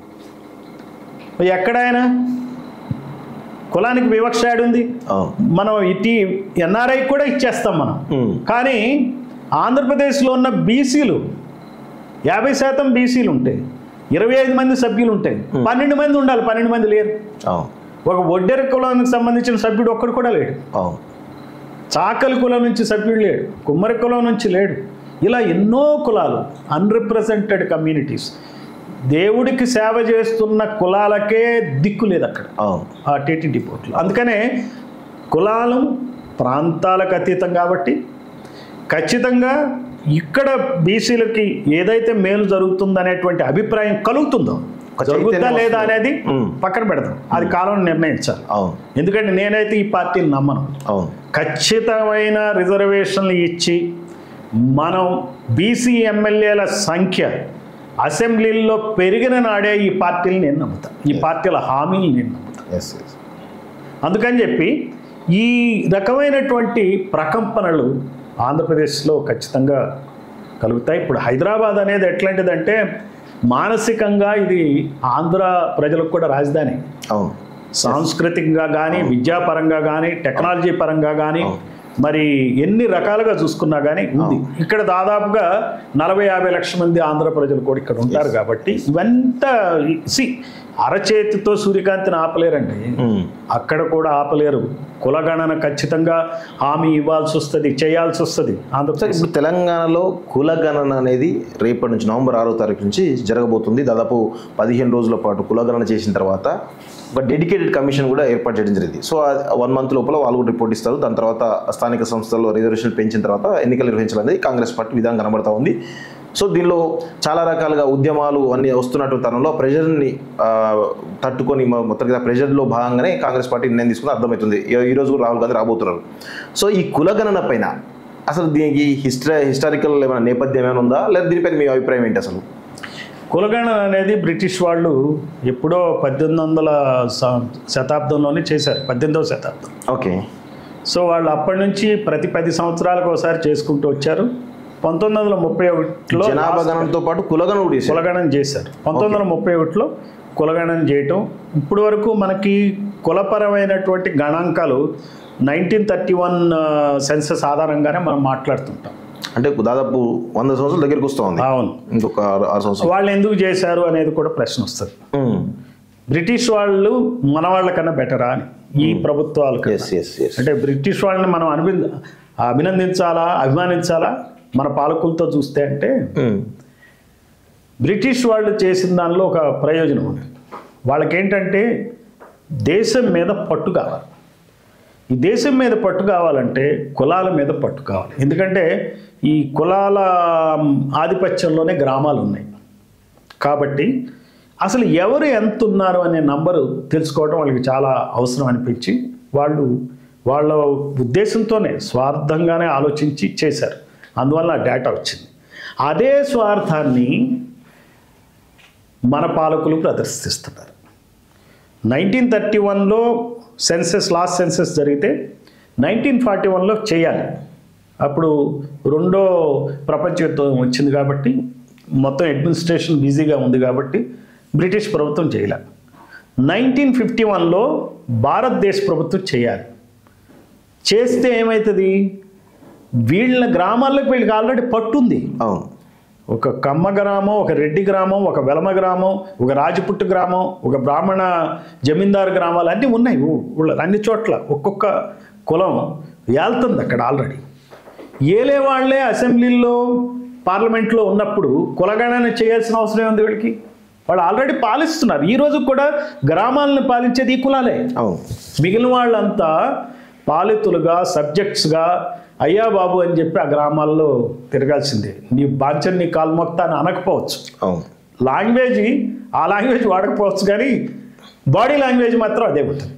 ఎక్కడైనా కులానికి వివక్ష ఉంది అవును మనం ఇటీ ఎన్ఆర్ఐ కూడా ఇచ్చేస్తాం మనం ఉమ్. కానీ ఆంధ్రప్రదేశ్లో ఉన్న బీసీలు యాభై శాతం బీసీలు ఉంటాయి ఇరవై ఐదు మంది సభ్యులు ఉంటాయి పన్నెండు మంది ఉండాలి పన్నెండు మంది లేరు అవును ఒక ఒడ్డెర కులానికి సంబంధించిన సభ్యుడు ఒక్కడు కూడా లేడు అవును చాకలి కులం నుంచి సభ్యుడు లేడు కుమ్మరి కులం నుంచి లేడు ఇలా ఎన్నో కులాలు అన్రిప్రజెంటెడ్ కమ్యూనిటీస్ దేవుడికి సేవ చేస్తున్న కులాలకే దిక్కు లేదు అక్కడ అవును ఆ టీటీడీ పోర్టులు అందుకనే కులాలు ప్రాంతాలకు అతీతం కాబట్టి ఖచ్చితంగా ఇక్కడ బీసీలకి ఏదైతే మేలు జరుగుతుందనేటువంటి అభిప్రాయం కలుగుతుందో ఒక జరుగుతుందా చైతన్యం లేదా వస్తుంది. అనేది మ్మ్. పక్కన పెడదాం అది కాలం నిర్ణయించాలి అవును ఎందుకంటే నేనైతే ఈ పార్టీని నమ్మను అవును ఖచ్చితమైన రిజర్వేషన్లు ఇచ్చి మనం బీసీ ఎమ్మెల్యేల సంఖ్య అసెంబ్లీల్లో పెరిగిన నాడే ఈ పార్టీలు నేను నమ్ముతాను ఈ పార్టీల హామీలు నేను నమ్ముతాను ఎస్ ఎస్ అందుకని చెప్పి ఈ రకమైనటువంటి ప్రకంపనలు ఆంధ్రప్రదేశ్లో ఖచ్చితంగా కలుగుతాయి ఇప్పుడు హైదరాబాద్ అనేది ఎట్లాంటిదంటే మానసికంగా ఇది ఆంధ్ర ప్రజలకు కూడా రాజధాని అవును సాంస్కృతికంగా కానీ విద్యాపరంగా కానీ టెక్నాలజీ పరంగా కానీ మరి ఎన్ని రకాలుగా చూసుకున్నా కానీ ఉంది ఇక్కడ దాదాపుగా నలభై యాభై లక్షల మంది ఆంధ్ర ప్రజలు కూడా ఇక్కడ ఉంటారు కాబట్టి ఇవంతా సి అరచేతితో సూర్యకాంతిని ఆపలేరండి ఉమ్. అక్కడ కూడా ఆపలేరు కులగణన ఖచ్చితంగా హామీ ఇవ్వాల్సి వస్తుంది చేయాల్సి వస్తుంది సార్ ఆంధ్రప్రదేశ్ ఇప్పుడు తెలంగాణలో కులగణన అనేది రేపటి నుంచి నవంబర్ ఆరో తారీఖు నుంచి జరగబోతుంది దాదాపు పదిహేను రోజుల పాటు కులగణన చేసిన తర్వాత ఒక డెడికేటెడ్ కమిషన్ కూడా ఏర్పాటు చేయడం జరిగింది సో వన్ మంత్ లోపల వాళ్ళు కూడా రిపోర్ట్ ఇస్తారు దాని తర్వాత స్థానిక సంస్థల్లో రిజర్వేషన్ పెంచిన తర్వాత ఎన్నికలు నిర్వహించాలనేది కాంగ్రెస్ పార్టీ విధానం కనబడతా ఉంది సో దీనిలో చాలా రకాలుగా ఉద్యమాలు అన్ని వస్తున్నటువంటి తరుణంలో ప్రెషర్ని తట్టుకొని మ- మొత్తం ప్రెషర్లో భాగంగానే కాంగ్రెస్ పార్టీ నిర్ణయం తీసుకుని అర్థమవుతుంది ఈ- ఈ రోజు కూడా రాహుల్ గాంధీ రాబోతున్నారు సో ఈ కులగణన పైన అసలు దీనికి హిస్టరీ హిస్టారికల్ ఏమైనా నేపథ్యం ఏమైనా ఉందా లేదా దీనిపైన మీ అభిప్రాయం ఏంటి అసలు కులగణన అనేది బ్రిటిష్ వాళ్ళు ఎప్పుడో పద్దెనిమిది వందల స- శతాబ్దంలోనే చేశారు పద్దెనిమిదవ శతాబ్దం ఓకే సో వాళ్ళు అప్పటి నుంచి ప్రతి పది సంవత్సరాలకు ఒకసారి చేసుకుంటూ వచ్చారు పంతొమ్మిది వందల ముప్పై ఒకటిలో జనాభా గణనతో పాటు కులగణన కూడా చేశారు. కులగణన చేశారు పంతొమ్మిది వందల ముప్పై ఒకటిలో కులగణన చేయటం ఇప్పటి వరకు మనకి కులపరమైనటువంటి గణాంకాలు నైన్టీన్ థర్టీ వన్ సెన్సస్ ఆధారంగానే మనం మాట్లాడుతుంటాం అంటే దాదాపు వంద సంవత్సరాల దగ్గరికి వస్తూ ఉంది అవును ఇంకొక ఆరు ఆరు సంవత్సరాలు వాళ్ళు ఎందుకు చేశారు అనేది కూడా ప్రశ్న వస్తుంది ఉమ్. బ్రిటిష్ వాళ్ళు మన వాళ్ళకన్నా బెటరా అని ఈ ప్రభుత్వాలకు ఎస్ ఎస్ ఎస్ అంటే బ్రిటిష్ వాళ్ళని మనం అనిపి అభినందించాలా అభిమానించాలా మన పాలకులతో చూస్తే అంటే ఉమ్. బ్రిటిష్ వాళ్ళు చేసిన దానిలో ఒక ప్రయోజనం ఉంది వాళ్ళకేంటంటే దేశం మీద పట్టు కావాలి ఈ దేశం మీద పట్టు కావాలంటే కులాల మీద పట్టు కావాలి ఎందుకంటే ఈ కులాల ఆధిపత్యంలోనే గ్రామాలు ఉన్నాయి కాబట్టి అసలు ఎవరు ఎంత ఉన్నారు అనే నంబరు తెలుసుకోవడం వాళ్ళకి చాలా అవసరం అనిపించి వాళ్ళు వాళ్ళ ఉద్దేశంతోనే స్వార్థంగానే ఆలోచించి చేశారు అందువల్ల ఆ డేటా వచ్చింది అదే స్వార్థాన్ని మన పాలకులు ప్రదర్శిస్తున్నారు నైన్టీన్ థర్టీ వన్లో సెన్సెస్ లాస్ట్ సెన్సెస్ జరిగితే నైన్టీన్ ఫార్టీ వన్లో చేయాలి అప్పుడు రెండో ప్రపంచ యుద్ధం వచ్చింది కాబట్టి మొత్తం అడ్మినిస్ట్రేషన్ బిజీగా ఉంది కాబట్టి బ్రిటిష్ ప్రభుత్వం చేయలే నైన్టీన్ ఫిఫ్టీ వన్లో భారతదేశ ప్రభుత్వం చేయాలి చేస్తే ఏమవుతుంది వీళ్ళ గ్రామాల్లోకి వీళ్ళకి ఆల్రెడీ పట్టుంది అవును ఒక కమ్మ గ్రామం ఒక రెడ్డి గ్రామం ఒక వెలమ గ్రామం ఒక రాజపుట్టు గ్రామం ఒక బ్రాహ్మణ జమీందారు గ్రామాలు అన్నీ ఉన్నాయి ఊ- ఊళ్ళో అన్ని చోట్ల ఒక్కొక్క కులం ఏళ్తుంది అక్కడ ఆల్రెడీ ఏలే వాళ్ళే అసెంబ్లీలో పార్లమెంట్లో ఉన్నప్పుడు కులగణన చేయాల్సిన అవసరం ఉంది వీళ్ళకి వాళ్ళు ఆల్రెడీ పాలిస్తున్నారు ఈ రోజు కూడా గ్రామాలను పాలించేది ఈ కులాలే అవును మిగిలిన వాళ్ళంతా పాలితులుగా సబ్జెక్ట్స్గా అయ్యా బాబు అని చెప్పి ఆ గ్రామాల్లో తిరగాల్సిందే నీ బాంచన్ నీ కాల్మొక్తా అని అనకపోవచ్చు అవును లాంగ్వేజ్ ఆ లాంగ్వేజ్ వాడకపోవచ్చు కానీ బాడీ లాంగ్వేజ్ మాత్రం అదే ఉంటుంది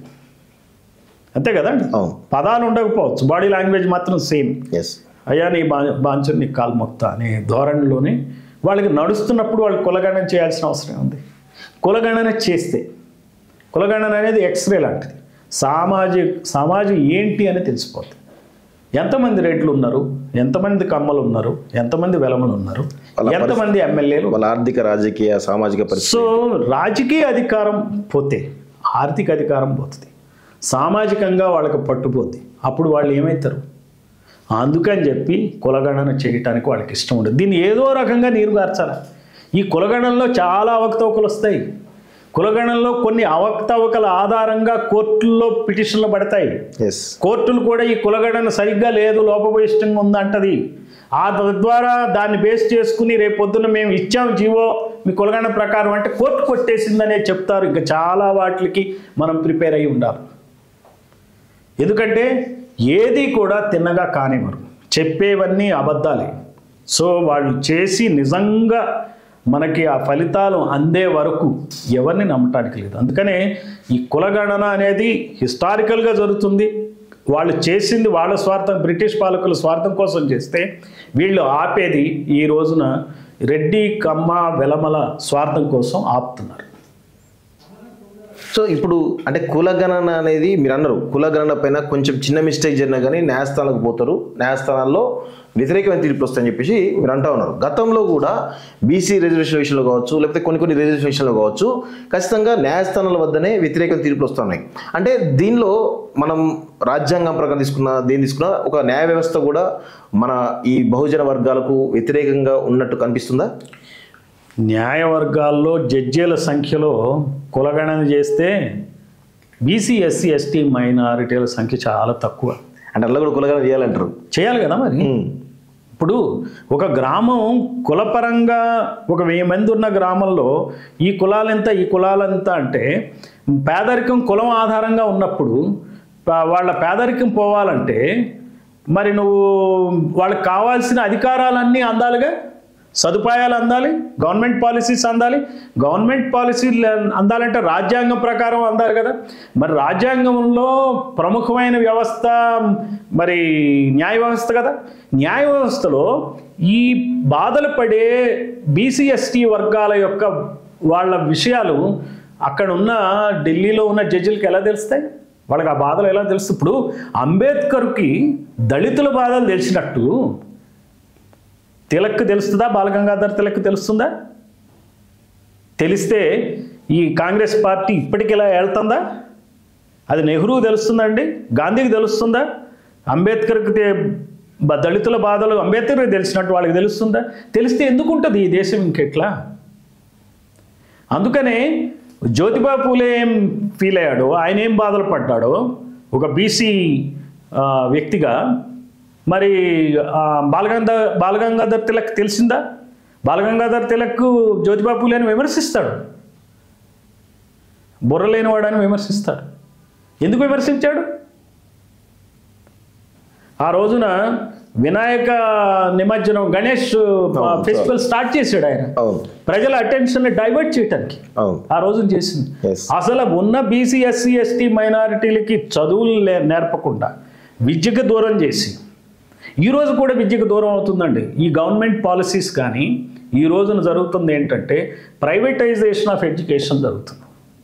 అంతే కదండి అవును పదాలు ఉండకపోవచ్చు బాడీ లాంగ్వేజ్ మాత్రం సేమ్ ఎస్ అయ్యా నీ బా బాంచన్ నీ కాల్మొక్తా అనే ధోరణిలోనే వాళ్ళకి నడుస్తున్నప్పుడు వాళ్ళు కులగణన చేయాల్సిన అవసరం ఉంది కులగణన చేస్తే కులగణన అనేది ఎక్స్రే లాంటిది సామాజిక సమాజం ఏంటి అని తెలిసిపోతుంది ఎంతమంది రెడ్లు ఉన్నారు ఎంతమంది కమ్మలు ఉన్నారు ఎంతమంది వెలమలు ఉన్నారు వాళ్ళ ఎంతమంది ఎమ్మెల్యేలు వాళ్ళ ఆర్థిక రాజకీయ సామాజిక పరిస్థితి సో రాజకీయ అధికారం పోతే ఆర్థిక అధికారం పోతుంది సామాజికంగా వాళ్ళకి పట్టుపోద్ది అప్పుడు వాళ్ళు ఏమవుతారు అందుకని చెప్పి కులగణన చేయటానికి వాళ్ళకి ఇష్టం ఉండదు దీన్ని ఏదో రకంగా నీరు గార్చాలి ఈ కులగణనలో చాలా అవకతవకలు వస్తాయి కులగణనలో కొన్ని అవకతవకల ఆధారంగా కోర్టుల్లో పిటిషన్లు పడతాయి ఎస్ కోర్టులు కూడా ఈ కులగణన సరిగ్గా లేదు లోపభూయిష్టంగా ఉందంటది ఆ తద్వారా దాన్ని బేస్ చేసుకుని రేపు పొద్దున్న మేము ఇచ్చాం జీవో మీ కులగణన ప్రకారం అంటే కోర్టు కొట్టేసిందనే చెప్తారు ఇంకా చాలా వాటికి మనం ప్రిపేర్ అయి ఉండాలి ఎందుకంటే ఏది కూడా తిన్నగా కానివ్వరు చెప్పేవన్నీ అబద్ధాలే సో వాళ్ళు చేసి నిజంగా మనకి ఆ ఫలితాలు అందే వరకు ఎవరిని నమ్మటానికి లేదు అందుకనే ఈ కులగణన అనేది హిస్టారికల్గా జరుగుతుంది వాళ్ళు చేసింది వాళ్ళ స్వార్థం బ్రిటిష్ పాలకుల స్వార్థం కోసం చేస్తే వీళ్ళు ఆపేది ఈ రోజున రెడ్డి కమ్మ వెలమల స్వార్థం కోసం ఆపుతున్నారు సో ఇప్పుడు అంటే కులగణన అనేది మీరు అన్నారు కులగణన పైన కొంచెం చిన్న మిస్టేక్ జరిగినా కానీ న్యాయస్థానాలకు పోతారు న్యాయస్థానాల్లో వ్యతిరేకమైన తీర్పులు వస్తాయని చెప్పేసి మీరు అంటా ఉన్నారు గతంలో కూడా బీసీ రిజర్వేషన్ విషయంలో కావచ్చు లేకపోతే కొన్ని కొన్ని రిజర్వేషన్ విషయంలో కావచ్చు ఖచ్చితంగా న్యాయస్థానాల వద్దనే వ్యతిరేకమైన తీర్పులు వస్తున్నాయి అంటే దీనిలో మనం రాజ్యాంగం ప్రకారం తీసుకున్న దేని తీసుకున్న ఒక న్యాయ వ్యవస్థ కూడా మన ఈ బహుజన వర్గాలకు వ్యతిరేకంగా ఉన్నట్టు కనిపిస్తుందా న్యాయవర్గాల్లో జడ్జీల సంఖ్యలో కులగణన చేస్తే బీసీ ఎస్సీ ఎస్టీ మైనారిటీల సంఖ్య చాలా తక్కువ అంటే అట్లా కూడా కులగణన చేయాలంటారు చేయాలి కదా మరి ఉమ్. ఇప్పుడు ఒక గ్రామం కులపరంగా ఒక వెయ్యి మంది ఉన్న గ్రామంలో ఈ కులాలెంత ఈ కులాలెంత అంటే పేదరికం కులం ఆధారంగా ఉన్నప్పుడు ప- వాళ్ళ పేదరికం పోవాలంటే మరి నువ్వు వాళ్ళకి కావాల్సిన అధికారాలన్నీ అందాలిగా సదుపాయాలు అందాలి గవర్నమెంట్ పాలసీస్ అందాలి గవర్నమెంట్ పాలసీలు అందాలంటే రాజ్యాంగం ప్రకారం అందాలి కదా మరి రాజ్యాంగంలో ప్రముఖమైన వ్యవస్థ మరి న్యాయ వ్యవస్థ కదా న్యాయ వ్యవస్థలో ఈ బాధలు పడే బీసీ ఎస్టీ వర్గాల యొక్క వాళ్ళ విషయాలు అక్కడ ఉన్న ఢిల్లీలో ఉన్న జడ్జిలకి ఎలా తెలుస్తాయి వాళ్ళకి ఆ బాధలు ఎలా తెలుసు ఇప్పుడు అంబేద్కర్కి దళితుల బాధలు తెలిసినట్టు తిలక్ తెలుస్తుందా బాలగంగాధర్ తిలక్ తెలుస్తుందా తెలిస్తే ఈ కాంగ్రెస్ పార్టీ ఇప్పటికి ఇలా వెళ్తుందా అది నెహ్రూ తెలుస్తుందండి గాంధీకి తెలుస్తుందా అంబేద్కర్కి తె- బ- దళితుల బాధలు అంబేద్కర్కి తెలిసినట్టు వాళ్ళకి తెలుస్తుందా తెలిస్తే ఎందుకు ఉంటుంది ఈ దేశం ఇంకెట్లా అందుకనే జ్యోతిబా పూలే ఏం ఫీల్ అయ్యాడో ఆయన ఏం బాధలు పడ్డాడో ఒక బీసీ వ్యక్తిగా మరి ఆ, బాలగంధ బాలగంగాధర్ తిలక్ తెలిసిందా బాలగంగాధర్ తిలక్ జ్యోతిబా పూలేని విమర్శిస్తాడు బుర్ర లేనివాడని విమర్శిస్తాడు ఎందుకు విమర్శించాడు ఆ రోజున వినాయక నిమజ్జనం గణేష్ అవును, ఫెస్టివల్ స్టార్ట్ చేశాడు ఆయన అవును ప్రజల అటెన్షన్ డైవర్ట్ చేయటానికి అవును ఆ రోజున చేసింది Yes. అసలు ఉన్న బీసీ ఎస్సీ ఎస్టీ మైనారిటీలకి చదువులు లే- నేర్పకుండా విద్యకు దూరం చేసి ఈ రోజు కూడా విద్యకు దూరం అవుతుందండి ఈ గవర్నమెంట్ పాలసీస్ కానీ ఈ రోజున జరుగుతుంది ఏంటంటే ప్రైవేటైజేషన్ ఆఫ్ ఎడ్యుకేషన్ జరుగుతుంది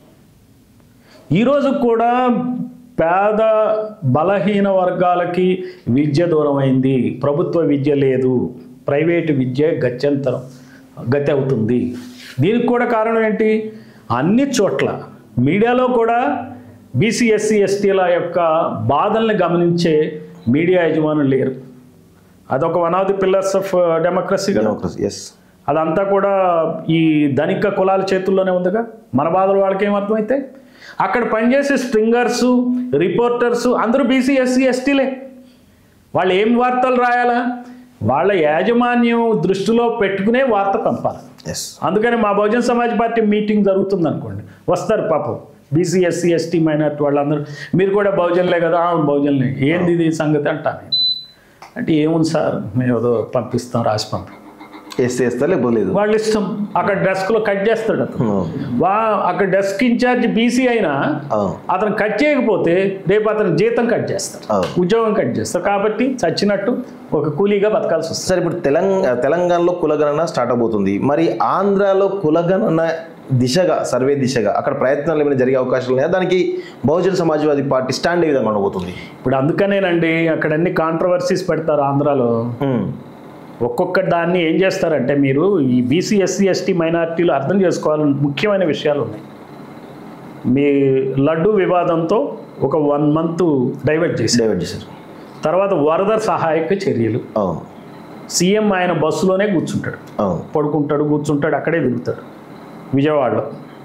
ఈ రోజు కూడా పేద బలహీన వర్గాలకి విద్య దూరం అయింది ప్రభుత్వ విద్య లేదు ప్రైవేటు విద్య గత్యంతరం గతి అవుతుంది దీనికి కూడా కారణం ఏంటి అన్ని చోట్ల మీడియాలో కూడా బీసీ ఎస్సీ ఎస్టీల యొక్క బాధల్ని గమనించే మీడియా యజమానులు లేరు అదొక one of the pillars of democracy కదా డెమోక్రసీ ఎస్ అదంతా కూడా ఈ ధనిక కులాల చేతుల్లోనే ఉందిగా మన బాధలు వాళ్ళకి ఏమర్థమైతే అక్కడ పనిచేసే స్ట్రింగర్స్ రిపోర్టర్స్ అందరూ బీసీ ఎస్సీ ఎస్టీలే వాళ్ళు ఏం వార్తలు రాయాలా వాళ్ళ యాజమాన్యం దృష్టిలో పెట్టుకునే వార్త పంపాలి ఎస్ అందుకని మా బహుజన్ సమాజ్ పార్టీ మీటింగ్ జరుగుతుంది అనుకోండి వస్తారు పాపం బీసీ ఎస్సీ ఎస్టీ మైనార్టీ వాళ్ళందరూ మీరు కూడా బహుజన్లే కదా అవును బహుజన్లే ఏంది ఇది సంగతి అంటాను నేను అంటే ఏముంది సార్ మేము ఏదో పంపిస్తాం రాసి పంపి వేస్తే వేస్తారు లేకపోతే లేదు వాళ్ళ ఇష్టం అక్కడ డెస్క్లో కట్ చేస్తాడు అతను అవును. వా అక్కడ డెస్క్ ఇన్ఛార్జ్ బీసీ అయినా అవును. అతను కట్ చేయకపోతే రేపు అతను జీతం కట్ చేస్తారు అవును. ఉద్యోగం కట్ చేస్తారు కాబట్టి చచ్చినట్టు ఒక కూలీగా బతకాల్సి వస్తుంది సార్ ఇప్పుడు తెలంగాణ తెలంగాణలో కులగణన స్టార్ట్ అవబోతుంది మరి ఆంధ్రాలో కులగణన దిశగా సర్వే దిశగా అక్కడ ప్రయత్నాలు ఏమైనా జరిగే అవకాశాలు ఉన్నాయా దానికి బహుజన సమాజ్వాదీ పార్టీ స్టాండ్ ఏ విధంగా ఉండబోతుంది ఇప్పుడు అందుకనేనండి అక్కడ అన్ని కాంట్రవర్సీస్ పెడతారు ఆంధ్రాలో ఉమ్. ఒక్కొక్క దాన్ని ఏం చేస్తారంటే మీరు ఈ బీసీ ఎస్సీ ఎస్టీ మైనారిటీలు అర్థం చేసుకోవాలని ముఖ్యమైన విషయాలు ఉన్నాయి మీ లడ్డు వివాదంతో ఒక వన్ మంత్ డైవర్ట్ చేశారు డైవర్ట్ చేశారు తర్వాత వరద సహాయక చర్యలు అవును సీఎం ఆయన బస్సులోనే కూర్చుంటాడు అవును పడుకుంటాడు కూర్చుంటాడు అక్కడే దిగుతాడు విజయవాడలో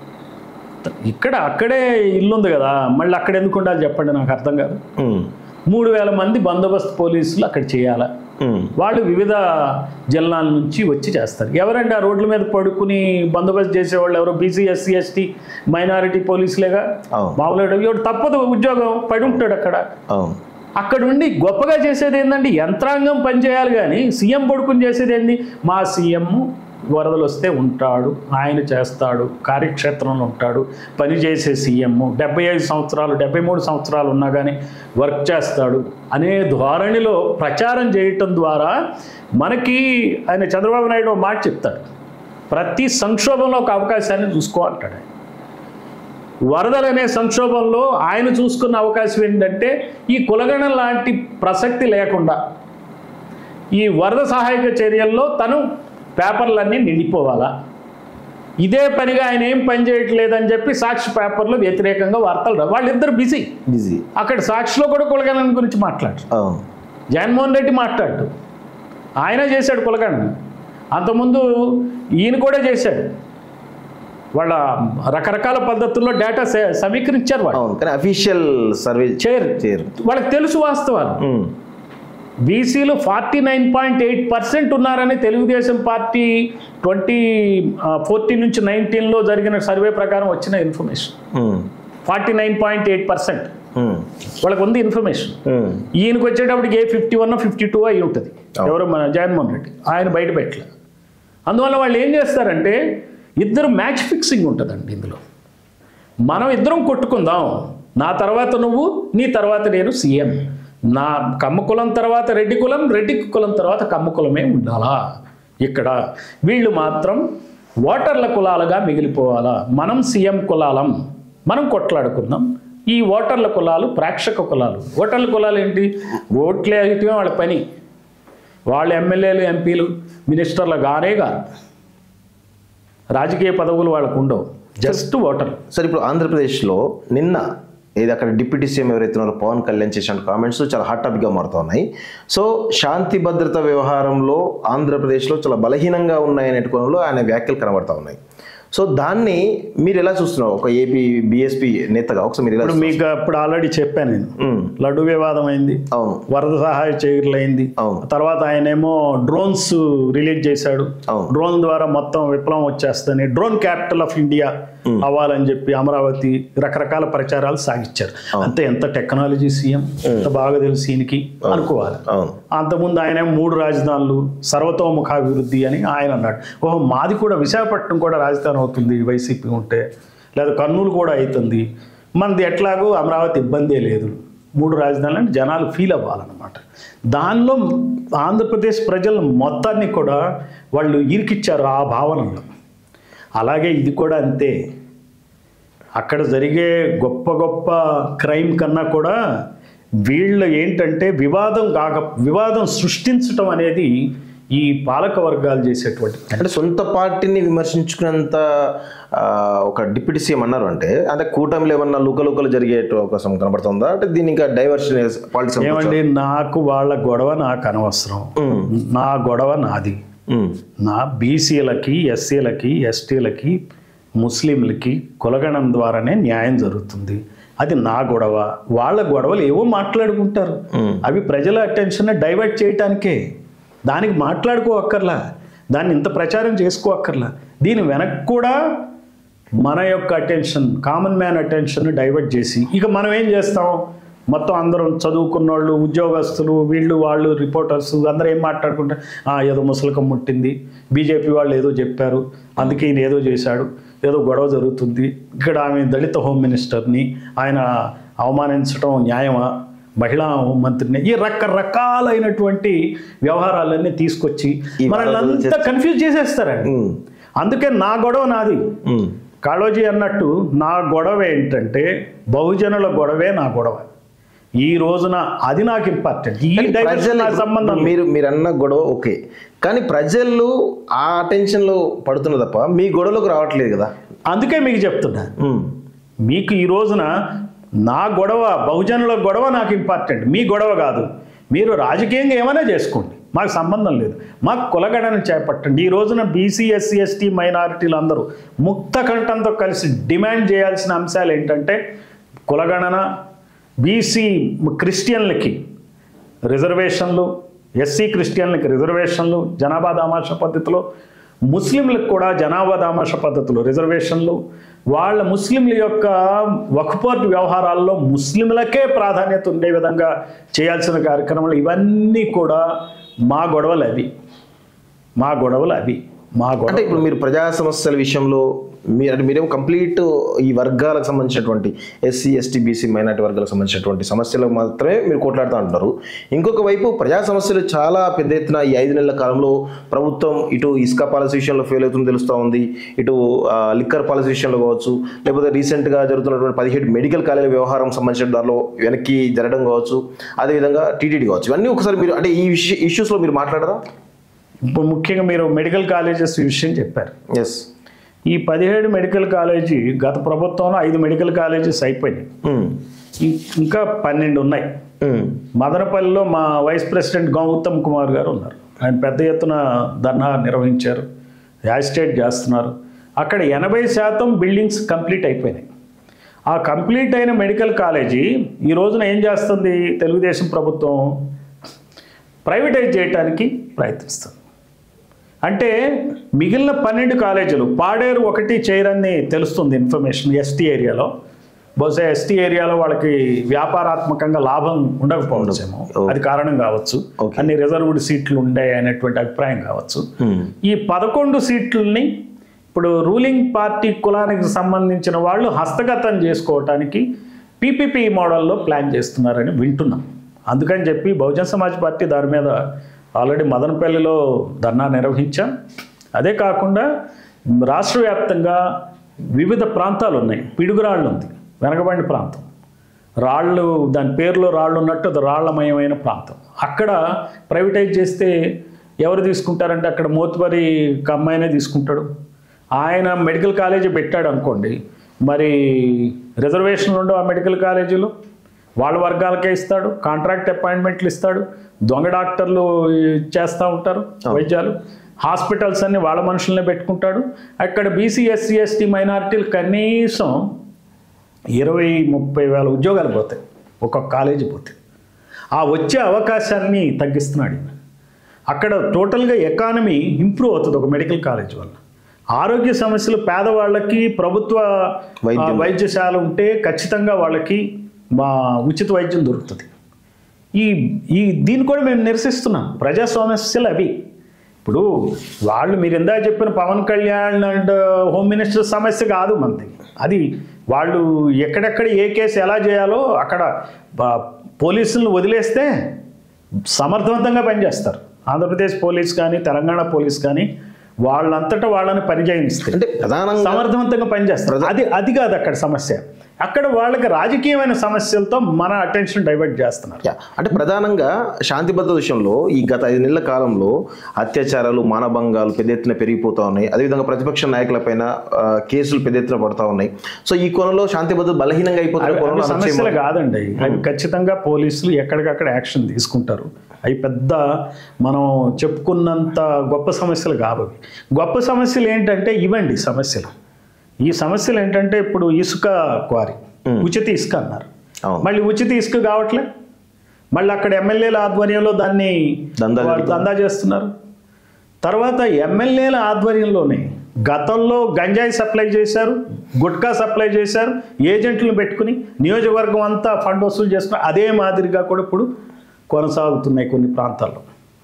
ఇక్కడ అక్కడే ఇల్లు ఉంది కదా మళ్ళీ అక్కడ ఎందుకు ఉండాలి చెప్పండి నాకు అర్థం కాదు ఉమ్. మూడు వేల మంది బందోబస్తు పోలీసులు అక్కడ చేయాలా ఉమ్. వాళ్ళు వివిధ జిల్లాల నుంచి వచ్చి చేస్తారు ఎవరంటే ఆ రోడ్ల మీద పడుకుని బందోబస్తు చేసేవాళ్ళు ఎవరో బీసీ ఎస్సీ ఎస్టీ మైనారిటీ పోలీసులేగా అవును. మామూలుగా ఎవడు తప్పదు ఉద్యోగం పడి ఉంటాడు అక్కడ అవును అక్కడ ఉండి గొప్పగా చేసేది ఏంటంటే యంత్రాంగం పనిచేయాలి కానీ సీఎం పడుకుని చేసేది ఏంది మా సీఎం వరదలు వస్తే ఉంటాడు ఆయన చేస్తాడు కార్యక్షేత్రంలో ఉంటాడు పని చేసే సీఎం డెబ్బై ఐదు సంవత్సరాలు డెబ్బై మూడు సంవత్సరాలు ఉన్నా కానీ వర్క్ చేస్తాడు అనే ధోరణిలో ప్రచారం చేయటం ద్వారా మనకి ఆయన చంద్రబాబు నాయుడు ఒక మాట చెప్తాడు ప్రతి సంక్షోభంలో ఒక అవకాశాన్ని చూసుకో అంటాడు ఆయన. వరదలు అనే సంక్షోభంలో ఆయన చూసుకున్న అవకాశం ఏంటంటే ఈ కులగణం లాంటి ప్రసక్తి లేకుండా ఈ వరద సహాయక చర్యల్లో తను పేపర్లన్నీ నిండిపోవాలా ఇదే పనిగా ఆయన ఏం పని చేయట్లేదని చెప్పి సాక్షి పేపర్లో వ్యతిరేకంగా వార్తలు రా వాళ్ళిద్దరు బిజీ బిజీ అక్కడ సాక్షిలో కూడా కులగణం గురించి మాట్లాడు అవును జగన్మోహన్ రెడ్డి మాట్లాడు ఆయన చేశాడు కులగణన అంతకుముందు ఈయన కూడా చేశాడు వాళ్ళ రకరకాల పద్ధతుల్లో డేటా సే- సమీకరించారు వాళ్ళు అవును కానీ అఫీషియల్ సర్వే చేయరు చేయరు వాళ్ళకి తెలుసు వాస్తవాలు ఉమ్, బీసీలు forty nine point eight percent ఉన్నారని తెలుగుదేశం పార్టీ ట్వంటీ ఫోర్టీన్ నుంచి నైన్టీన్లో జరిగిన సర్వే ప్రకారం వచ్చిన information um, forty nine point eight percent um, వాళ్ళకి ఉంది ఇన్ఫర్మేషన్ ఉమ్, ఈయనకి వచ్చేటప్పటికి ఏ ఫిఫ్టీ వన్ ఫిఫ్టీ టూ అయి ఉంటుంది అవును. ఎవరో మన జగన్మోహన్ రెడ్డి ఆయన బయట పెట్టలే అందువల్ల వాళ్ళు ఏం చేస్తారంటే ఇద్దరు మ్యాచ్ ఫిక్సింగ్ ఉంటుందండి ఇందులో మనం ఇద్దరం కొట్టుకుందాం నా తర్వాత నువ్వు నీ తర్వాత నేను సీఎం నా కమ్మ కులం తర్వాత రెడ్డి కులం రెడ్డి కులం తర్వాత కమ్మ కులమే ఉండాలా ఇక్కడ వీళ్ళు మాత్రం ఓటర్ల కులాలుగా మిగిలిపోవాలా మనం సీఎం కులాలం మనం కొట్లాడుకుందాం ఈ ఓటర్ల కులాలు ప్రేక్షక కులాలు ఓటర్ల కులాలు ఏంటి ఓట్లు వేయటమే వాళ్ళ పని వాళ్ళ ఎమ్మెల్యేలు ఎంపీలు మినిస్టర్లు గానే గారు రాజకీయ పదవులు వాళ్ళకు ఉండవు జస్ట్ ఓటర్లు సరే ఇప్పుడు ఆంధ్రప్రదేశ్లో నిన్న ఏది అక్కడ డిప్యూటీ సీఎం ఎవరైతే ఉన్నారో పవన్ కళ్యాణ్ చేసిన కామెంట్స్ చాలా హాట్ టాపిక్గా మారుతూ ఉన్నాయి సో శాంతి భద్రత వ్యవహారంలో ఆంధ్రప్రదేశ్లో చాలా బలహీనంగా ఉన్నాయనే కోణంలో ఆయన వ్యాఖ్యలు కనబడతా ఉన్నాయి సో దాన్ని మీరు ఎలా చూస్తున్నారు ఒక ఏపీ బీఎస్పీ నేతగా ఒకసారి మీరు ఎలా ఇప్పుడు మీకు అప్పుడు ఆల్రెడీ చెప్పాను నేను ఉమ్, లడ్డు వివాదం అయింది అవును వరద సహాయ చర్యలు అయింది అవును. తర్వాత ఆయనేమో డ్రోన్స్ రిలీజ్ చేశాడు అవును. డ్రోన్ ద్వారా మొత్తం విప్లవం వచ్చేస్తుంది డ్రోన్ క్యాపిటల్ ఆఫ్ ఇండియా అవ్వాలని చెప్పి అమరావతి రకరకాల ప్రచారాలు సాగించారు అంతే ఎంత టెక్నాలజీ సీఎం ఎంత బాగా తెలుసు ఈయనకి అనుకోవాలి అవును అంతకుముందు ఆయన మూడు రాజధానులు సర్వతోముఖాభివృద్ధి అని ఆయన అన్నాడు ఓహో మాది కూడా విశాఖపట్నం కూడా రాజధాని అవుతుంది వైసీపీ ఉంటే లేదా కర్నూలు కూడా అవుతుంది మనది ఎట్లాగో అమరావతి ఇబ్బందే లేదు మూడు రాజధానులు అంటే జనాలు ఫీల్ అవ్వాలన్నమాట దానిలో ఆంధ్రప్రదేశ్ ప్రజలు మొత్తాన్ని కూడా వాళ్ళు ఇరికిచ్చారు ఆ భావనలో అలాగే ఇది కూడా అంతే అక్కడ జరిగే గొప్ప గొప్ప క్రైమ్ కన్నా కూడా వీళ్ళు ఏంటంటే వివాదం కాక వివాదం సృష్టించటం అనేది ఈ పాలక వర్గాలు చేసేటువంటి పని. అంటే సొంత పార్టీని విమర్శించుకునేంత ఆ, ఒక డిప్యూటీ సీఎం అన్నారు అంటే అంటే కూటమిలో ఏమన్నా లుకలుకలు జరిగే అవకాశం కనబడుతుందా అంటే దీన్ని ఇంకా డైవర్షన్ పాలిటిక్స్ ఏమండి నాకు వాళ్ళ గొడవ నాకు అనవసరం నా గొడవ నాది నా బీసీలకి ఎస్సీలకి ఎస్టీలకి ముస్లింలకి కులగణం ద్వారానే న్యాయం జరుగుతుంది అది నా గొడవ వాళ్ళ గొడవలు ఏవో మాట్లాడుకుంటారు అవి ప్రజల అటెన్షన్ డైవర్ట్ చేయటానికే దానికి మాట్లాడుకోవక్కర్లా దాన్ని ఇంత ప్రచారం చేసుకోవక్కర్లా దీని వెనక్కి కూడా మన యొక్క attention common man attention divert చేసి ఇక మనం ఏం చేస్తాం మొత్తం అందరం చదువుకున్న వాళ్ళు ఉద్యోగస్తులు వీళ్ళు వాళ్ళు రిపోర్టర్స్ అందరూ ఏం మాట్లాడుకుంటారు "ఆ, ఏదో ముసలకం ముట్టింది బీజేపీ వాళ్ళు ఏదో చెప్పారు అందుకే ఈయన ఏదో చేశాడు ఏదో గొడవ జరుగుతుంది ఇక్కడ ఆమె దళిత హోమ్ మినిస్టర్ని ఆయన అవమానించడం న్యాయమా మహిళా హోం మంత్రిని ఈ రకరకాలైనటువంటి వ్యవహారాలన్నీ తీసుకొచ్చి ఈ మనల్ని అంతా కన్ఫ్యూజ్ చేసేస్తారండి అందుకే నా గొడవ నాది కాళోజీ అన్నట్టు నా గొడవ ఏంటంటే బహుజనుల గొడవే నా గొడవ ఈ రోజున అది నాకు ఇంపార్టెంట్ ఈ డైవర్షన్ నాకు సంబంధం లేదు. మీరు మీరు అన్న గొడవ ఓకే కానీ ప్రజలు ఆ అటెన్షన్ లో పడుతున్న తప్ప మీ గొడవలోకి రావట్లేదు కదా అందుకే మీకు చెప్తున్నా ఉమ్, మీకు ఈ రోజున నా గొడవ బహుజనుల గొడవ నాకు ఇంపార్టెంట్ మీ గొడవ కాదు మీరు రాజకీయంగా ఏమైనా చేసుకోండి మాకు సంబంధం లేదు మాకు కులగణన చేపట్టండి ఈ రోజున బీసీ ఎస్సీ ఎస్టీ మైనారిటీలు అందరూ ముక్త కంఠంతో కలిసి డిమాండ్ చేయాల్సిన అంశాలు ఏంటంటే కులగణన బీసీ క్రిస్టియన్లకి రిజర్వేషన్లు ఎస్సీ క్రిస్టియన్లకి రిజర్వేషన్లు జనాభా దామాష పద్ధతిలో ముస్లింలకు కూడా జనాభా దామాష పద్ధతిలో రిజర్వేషన్లు వాళ్ళ ముస్లింల యొక్క వక్ఫోర్ట్ వ్యవహారాల్లో ముస్లింలకే ప్రాధాన్యత ఉండే విధంగా చేయాల్సిన కార్యక్రమాలు ఇవన్నీ కూడా మా గొడవలు అవి మా గొడవలు అవి మా అంటే గొడవ ఇప్పుడు మీరు ప్రజా సమస్యల విషయంలో మీరు అంటే మీరేమో కంప్లీట్ ఈ వర్గాలకు సంబంధించినటువంటి ఎస్సీ ఎస్టీ బీసీ మైనార్టీ వర్గాలకు సంబంధించినటువంటి సమస్యలకు మాత్రమే మీరు కొట్లాడుతూ అంటున్నారు ఇంకొక వైపు ప్రజా సమస్యలు చాలా పెద్ద ఎత్తున ఈ ఐదు నెలల కాలంలో ప్రభుత్వం ఇటు ఇసుక పాలసీ విషయంలో ఫెయిల్ అవుతుంది తెలుస్తూ ఉంది ఇటు ఆ, లిక్కర్ పాలసీ విషయంలో కావచ్చు లేకపోతే రీసెంట్గా జరుగుతున్నటువంటి పదిహేడు మెడికల్ కాలేజీల వ్యవహారం సంబంధించిన దానిలో వెనక్కి జరగడం కావచ్చు అదేవిధంగా టీటీడీ కావచ్చు ఇవన్నీ ఒకసారి మీరు అంటే ఈ విషయ ఇష్యూస్లో మీరు మాట్లాడరా ఇప్పుడు ముఖ్యంగా మీరు మెడికల్ కాలేజెస్ విషయం చెప్పారు ఎస్ ఈ పదిహేడు మెడికల్ కాలేజీ గత ప్రభుత్వంలో ఐదు మెడికల్ కాలేజెస్ అయిపోయినాయి ఇం- ఇంకా పన్నెండు ఉన్నాయి మదనపల్లిలో మా వైస్ ప్రెసిడెంట్ గౌతమ్ కుమార్ గారు ఉన్నారు ఆయన పెద్ద ఎత్తున ధర్నా నిర్వహించారు యాజిటేట్ చేస్తున్నారు అక్కడ ఎనభై శాతం బిల్డింగ్స్ కంప్లీట్ అయిపోయినాయి ఆ కంప్లీట్ అయిన మెడికల్ కాలేజీ ఈ రోజున ఏం చేస్తుంది తెలుగుదేశం ప్రభుత్వం ప్రైవేటైజ్ చేయడానికి ప్రయత్నిస్తుంది అంటే మిగిలిన పన్నెండు కాలేజీలు పాడేరు ఒకటి చేయరని తెలుస్తుంది ఇన్ఫర్మేషన్ ఎస్టీ ఏరియాలో బహుశా ఎస్టీ ఏరియాలో వాళ్ళకి వ్యాపారాత్మకంగా లాభం ఉండకపోవచ్చేమో ఓ. అది కారణం కావచ్చు ఓకే. అన్ని రిజర్వ్డ్ సీట్లు ఉండే అనేటువంటి అభిప్రాయం కావచ్చు Hmm. ఈ పదకొండు సీట్లని ఇప్పుడు రూలింగ్ పార్టీ కులానికి సంబంధించిన వాళ్ళు హస్తగతం చేసుకోవటానికి పీపీపీ మోడల్లో ప్లాన్ చేస్తున్నారని వింటున్నాం అందుకని చెప్పి బహుజన్ సమాజ్ పార్టీ దాని మీద ఆల్రెడీ మదనపల్లిలో ధర్నా నిర్వహించాం అదే కాకుండా రాష్ట్ర వ్యాప్తంగా వివిధ ప్రాంతాలు ఉన్నాయి పిడుగురాళ్ళు ఉంది వెనకబడిన ప్రాంతం రాళ్ళు దాని పేరులో రాళ్ళు ఉన్నట్టు అది రాళ్లమయమైన ప్రాంతం అక్కడ ప్రైవేటైజ్ చేస్తే ఎవరు తీసుకుంటారంటే అక్కడ మోతుబరి కమ్మాయినే తీసుకుంటాడు ఆయన మెడికల్ కాలేజీ పెట్టాడు అనుకోండి మరి రిజర్వేషన్లు ఉండవు ఆ మెడికల్ కాలేజీలో వాళ్ళ వర్గాలకే ఇస్తాడు కాంట్రాక్ట్ అపాయింట్మెంట్లు ఇస్తాడు దొంగ డాక్టర్లు చేస్తూ ఉంటారు వైద్యాలు హాస్పిటల్స్ అన్ని వాళ్ళ మనుషులనే పెట్టుకుంటాడు అక్కడ బీసీ ఎస్సీ ఎస్టీ మైనారిటీలు కనీసం ఇరవై ముప్పై వేల ఉద్యోగాలు పోతాయి ఒక్కొక్క కాలేజీ పోతే ఆ వచ్చే అవకాశాన్ని తగ్గిస్తున్నాడు ఈయన. అక్కడ టోటల్గా ఎకానమీ ఇంప్రూవ్ అవుతుంది ఒక మెడికల్ కాలేజ్ వల్ల ఆరోగ్య సమస్యలు పేదవాళ్ళకి ప్రభుత్వ వైద్యం. ఆ, వైద్యశాల ఉంటే ఖచ్చితంగా వాళ్ళకి మా ఉచిత వైద్యం దొరుకుతుంది ఈ ఈ దీన్ని కూడా మేము నిరసిస్తున్నాం ప్రజా సమస్యలు అవి ఇప్పుడు వాళ్ళు మీరు ఇందా చెప్పిన Pawan Kalyan and home minister సమస్య కాదు మనది అది వాళ్ళు ఎక్కడెక్కడ ఏ కేసు ఎలా చేయాలో అక్కడ బ- పోలీసులను వదిలేస్తే సమర్థవంతంగా పనిచేస్తారు ఆంధ్రప్రదేశ్ పోలీస్ కానీ తెలంగాణ పోలీస్ కానీ వాళ్ళంతటా వాళ్ళని పనిచేయనిస్తారు అంటే ప్రధానంగా సమర్థవంతంగా పనిచేస్తారు అది అది కాదు అక్కడ సమస్య అక్కడ వాళ్ళకి రాజకీయమైన సమస్యలతో మన అటెన్షన్ డైవర్ట్ చేస్తున్నారు యా, అంటే ప్రధానంగా శాంతి భద్రత విషయంలో ఈ గత ఐదు నెలల కాలంలో అత్యాచారాలు మానభంగాలు పెద్ద ఎత్తున పెరిగిపోతూ ఉన్నాయి అదేవిధంగా ప్రతిపక్ష నాయకులపైన ఆ, కేసులు పెద్ద ఎత్తున పడతా ఉన్నాయి సో ఈ కోణంలో శాంతి భద్రత బలహీనంగా అయిపోతున్న అవి- కోణంలో అవి సమస్యలు అనొచ్చేమో. కాదండి అవి ఖచ్చితంగా పోలీసులు ఎక్కడికక్కడ యాక్షన్ తీసుకుంటారు అవి పెద్ద మనం చెప్పుకున్నంత గొప్ప సమస్యలు కావు అవి గొప్ప సమస్యలు ఏంటంటే ఇవ్వండి సమస్యలు ఈ సమస్యలు ఏంటంటే ఇప్పుడు ఇసుక క్వారీ ఉచిత ఇసుక అన్నారు అవును. మళ్ళీ ఉచిత ఇసుక కావట్లే మళ్ళీ అక్కడ ఎమ్మెల్యేల ఆధ్వర్యంలో దాన్ని దందా వాళ్ళు దందా చేస్తున్నారు తర్వాత ఎమ్మెల్యేల ఆధ్వర్యంలోనే గతంలో గంజాయి సప్లై చేశారు గుట్కా సప్లై చేశారు ఏజెంట్లను పెట్టుకుని నియోజకవర్గం అంతా ఫండ్ వసూలు చేస్తున్నారు అదే మాదిరిగా కూడా ఇప్పుడు కొనసాగుతున్నాయి కొన్ని ప్రాంతాల్లో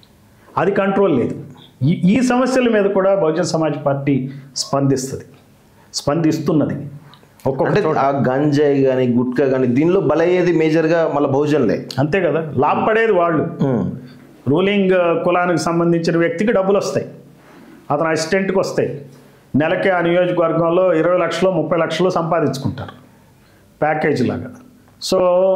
అది కంట్రోల్ లేదు ఈ ఈ సమస్యల మీద కూడా బహుజన్ సమాజ్ పార్టీ స్పందిస్తుంది స్పందిస్తున్నది ఒక్కొక్క అంటే చోట ఆ గంజాయి కానీ గుట్కా కానీ దీనిలో బలయ్యేది మేజర్గా మళ్ళీ బహుజనులే అంతే కదా లాభపడేది వాళ్ళు ఉమ్. రూలింగ్ కులానికి సంబంధించిన వ్యక్తికి డబ్బులు వస్తాయి అతను అసిస్టెంట్కి వస్తాయి నెలకి ఆ నియోజకవర్గంలో ఇరవై లక్షలు ముప్పై లక్షలు సంపాదించుకుంటారు ప్యాకేజ్ లాగా సో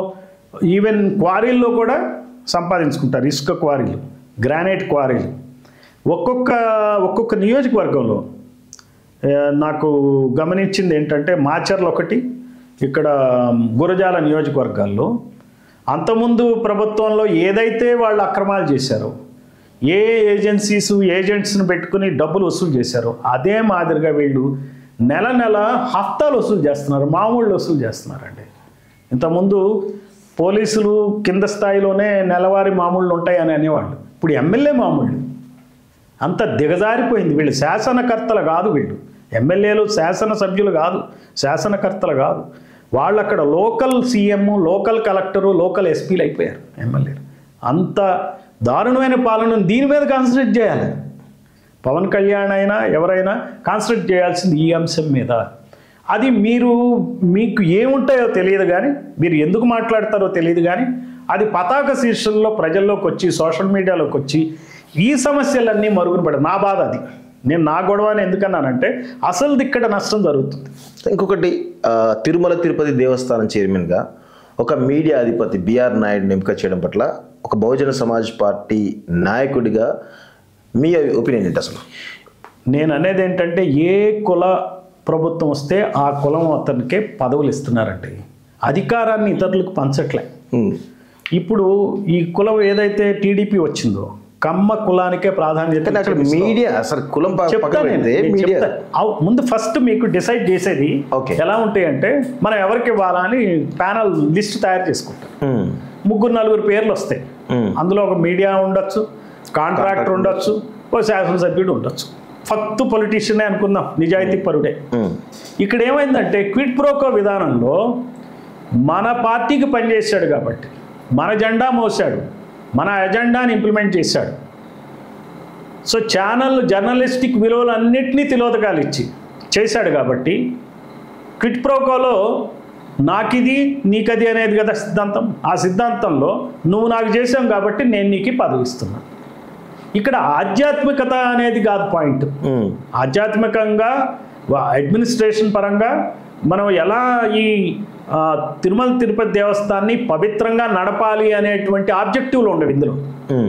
ఈవెన్ క్వారీల్లో కూడా సంపాదించుకుంటారు ఇసుక క్వారీలు గ్రానైట్ క్వారీలు ఒక్కొక్క ఒక్కొక్క నియోజకవర్గంలో ఆ, నాకు గమనించింది ఏంటంటే మాచర్లు ఒకటి ఇక్కడ గురజాల నియోజకవర్గాల్లో అంతకుముందు ప్రభుత్వంలో ఏదైతే వాళ్ళు అక్రమాలు చేశారో ఏ ఏజెన్సీస్ ఏజెంట్స్ని పెట్టుకుని డబ్బులు వసూలు చేశారో అదే మాదిరిగా వీళ్ళు నెల నెల హఫ్తాలు వసూలు చేస్తున్నారు మామూళ్ళు వసూలు చేస్తున్నారండి ఇంతకుముందు పోలీసులు కింద స్థాయిలోనే నెలవారీ మామూళ్ళు ఉంటాయని అనేవాళ్ళు ఇప్పుడు ఎమ్మెల్యే మామూళ్ళు అంత దిగజారిపోయింది వీళ్ళు శాసనకర్తలు కాదు వీళ్ళు ఎమ్మెల్యేలు శాసనసభ్యులు కాదు శాసనకర్తలు కాదు వాళ్ళు అక్కడ local CM local collector local ఎస్పీలు అయిపోయారు ఎమ్మెల్యేలు అంత దారుణమైన పాలనను దీని మీద కాన్సన్ట్రేట్ చేయాలి పవన్ కళ్యాణ్ అయినా ఎవరైనా కాన్సన్ట్రేట్ చేయాల్సింది ఈ అంశం మీద అది మీరు మీకు ఏముంటాయో తెలియదు కానీ మీరు ఎందుకు మాట్లాడతారో తెలియదు కానీ అది పతాక శీర్షుల్లో ప్రజల్లోకి వచ్చి సోషల్ మీడియాలోకి వచ్చి ఈ సమస్యలన్నీ మరుగున పడ నా బాధ అది నేను నా గొడవ అని ఎందుకన్నానంటే అసలు ఇక్కడ నష్టం జరుగుతుంది ఇంకొకటి ఆ, తిరుమల తిరుపతి దేవస్థానం చైర్మన్గా ఒక మీడియా అధిపతి బిఆర్ నాయుడు ఎంపిక చేయడం పట్ల ఒక బహుజన సమాజ్ పార్టీ నాయకుడిగా మీ ఒపీనియన్ ఏంటి అసలు నేను అనేది ఏంటంటే ఏ కుల ప్రభుత్వం వస్తే ఆ కులం అతనికే పదవులు ఇస్తున్నారండి అధికారాన్ని ఇతరులకు పంచట్లే ఉమ్, ఇప్పుడు ఈ కులం ఏదైతే టీడీపీ వచ్చిందో కమ్మ కులానికే ప్రాధాన్యత కానీ అక్కడ ఇచ్చే మీడియా అసలు కులం ప- పక్కన చెప్తాను నేను, పెడితే నేను మీడియా చెప్తా. అవు- ముందు ఫస్ట్ మీకు డిసైడ్ చేసేది Okay. ఎలా ఉంటాయంటే మనం ఎవరికి ఇవ్వాలా అని ప్యానల్ లిస్ట్ తయారు చేసుకుంటాం ఉమ్, ముగ్గురు నలుగురు పేర్లు వస్తాయి ఉమ్, అందులో ఒక మీడియా ఉండొచ్చు కాంట్రాక్టర్ ఉండొచ్చు ఓ శాసనసభ్యుడు ఉండొచ్చు ఫక్తు పొలిటీషియనే అనుకుందాం నిజాయితీ పరుడే ఉమ్, ఇక్కడ ఏమైందంటే క్విట్ ప్రోకో విధానంలో మన పార్టీకి పనిచేశాడు కాబట్టి మన జెండా మోసాడు మన ఎజెండాని ఇంప్లిమెంట్ చేశాడు సో ఛానల్ జర్నలిస్టిక్ విలువలన్నింటినీ తిలోదకాలు ఇచ్చి చేశాడు కాబట్టి క్విట్ ప్రోకోలో నాకిది నీకది అనేది కదా సిద్ధాంతం ఆ సిద్ధాంతంలో నువ్వు నాకు చేసావు కాబట్టి నేను నీకు ఈ పదవి ఇస్తున్నా ఇక్కడ ఆధ్యాత్మికత అనేది కాదు పాయింట్ ఉమ్, ఆధ్యాత్మికంగా వా- అడ్మినిస్ట్రేషన్ పరంగా మనం ఎలా ఈ ఆ, తిరుమల తిరుపతి దేవస్థాన్ని పవిత్రంగా నడపాలి అనేటువంటి ఆబ్జెక్టివ్లు ఉండవు ఇందులో ఉమ్,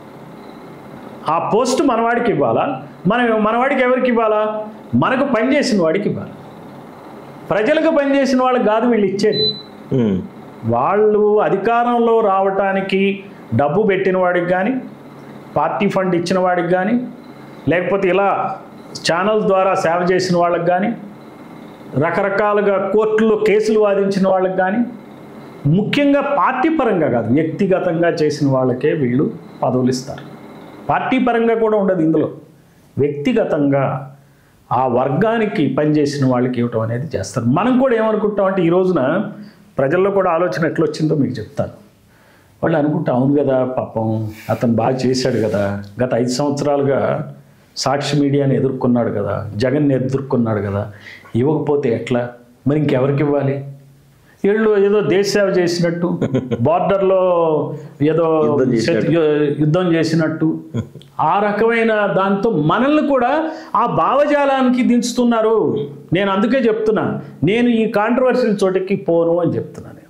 ఆ పోస్ట్ మనవాడికి ఇవ్వాలా మనం మనవాడికి ఎవరికి ఇవ్వాలా మనకు పనిచేసిన వాడికి ఇవ్వాలి ప్రజలకు పనిచేసిన వాళ్ళకి కాదు వీళ్ళు ఇచ్చేది ఉమ్, వాళ్ళు అధికారంలో రావటానికి డబ్బు పెట్టిన వాడికి కానీ పార్టీ ఫండ్ ఇచ్చిన వాడికి కానీ లేకపోతే ఇలా ఛానల్ ద్వారా సేవ చేసిన వాళ్ళకి కానీ రకరకాలుగా కోర్టులో కేసులు వాదించిన వాళ్ళకి కానీ ముఖ్యంగా పార్టీ పరంగా కాదు వ్యక్తిగతంగా చేసిన వాళ్ళకే వీళ్ళు పదవులు ఇస్తారు పార్టీ పరంగా కూడా ఉండదు ఇందులో వ్యక్తిగతంగా ఆ వర్గానికి పనిచేసిన వాళ్ళకి ఇవ్వటం అనేది చేస్తారు మనం కూడా ఏమనుకుంటాం అంటే ఈ రోజున ప్రజల్లో కూడా ఆలోచన ఎట్లా వచ్చిందో మీకు చెప్తాను వాళ్ళు అనుకుంటా అవును కదా పాపం అతను బాగా చేశాడు కదా గత ఐదు సంవత్సరాలుగా సాక్షి మీడియాని ఎదుర్కొన్నాడు కదా జగన్ని ఎదుర్కొన్నాడు కదా ఇవ్వకపోతే ఎట్లా మరి ఇంకెవరికి ఇవ్వాలి వీళ్ళు ఏదో దేశ సేవ చేసినట్టు బార్డర్లో ఏదో యుద్ధం చేసినట్టు. యు- యుద్ధం చేసినట్టు ఆ రకమైన దాంతో మనల్ని కూడా ఆ భావజాలానికి దించుతున్నారు నేను అందుకే చెప్తున్నా నేను ఈ కాంట్రవర్సీ చోటికి పోను అని చెప్తున్నా నేను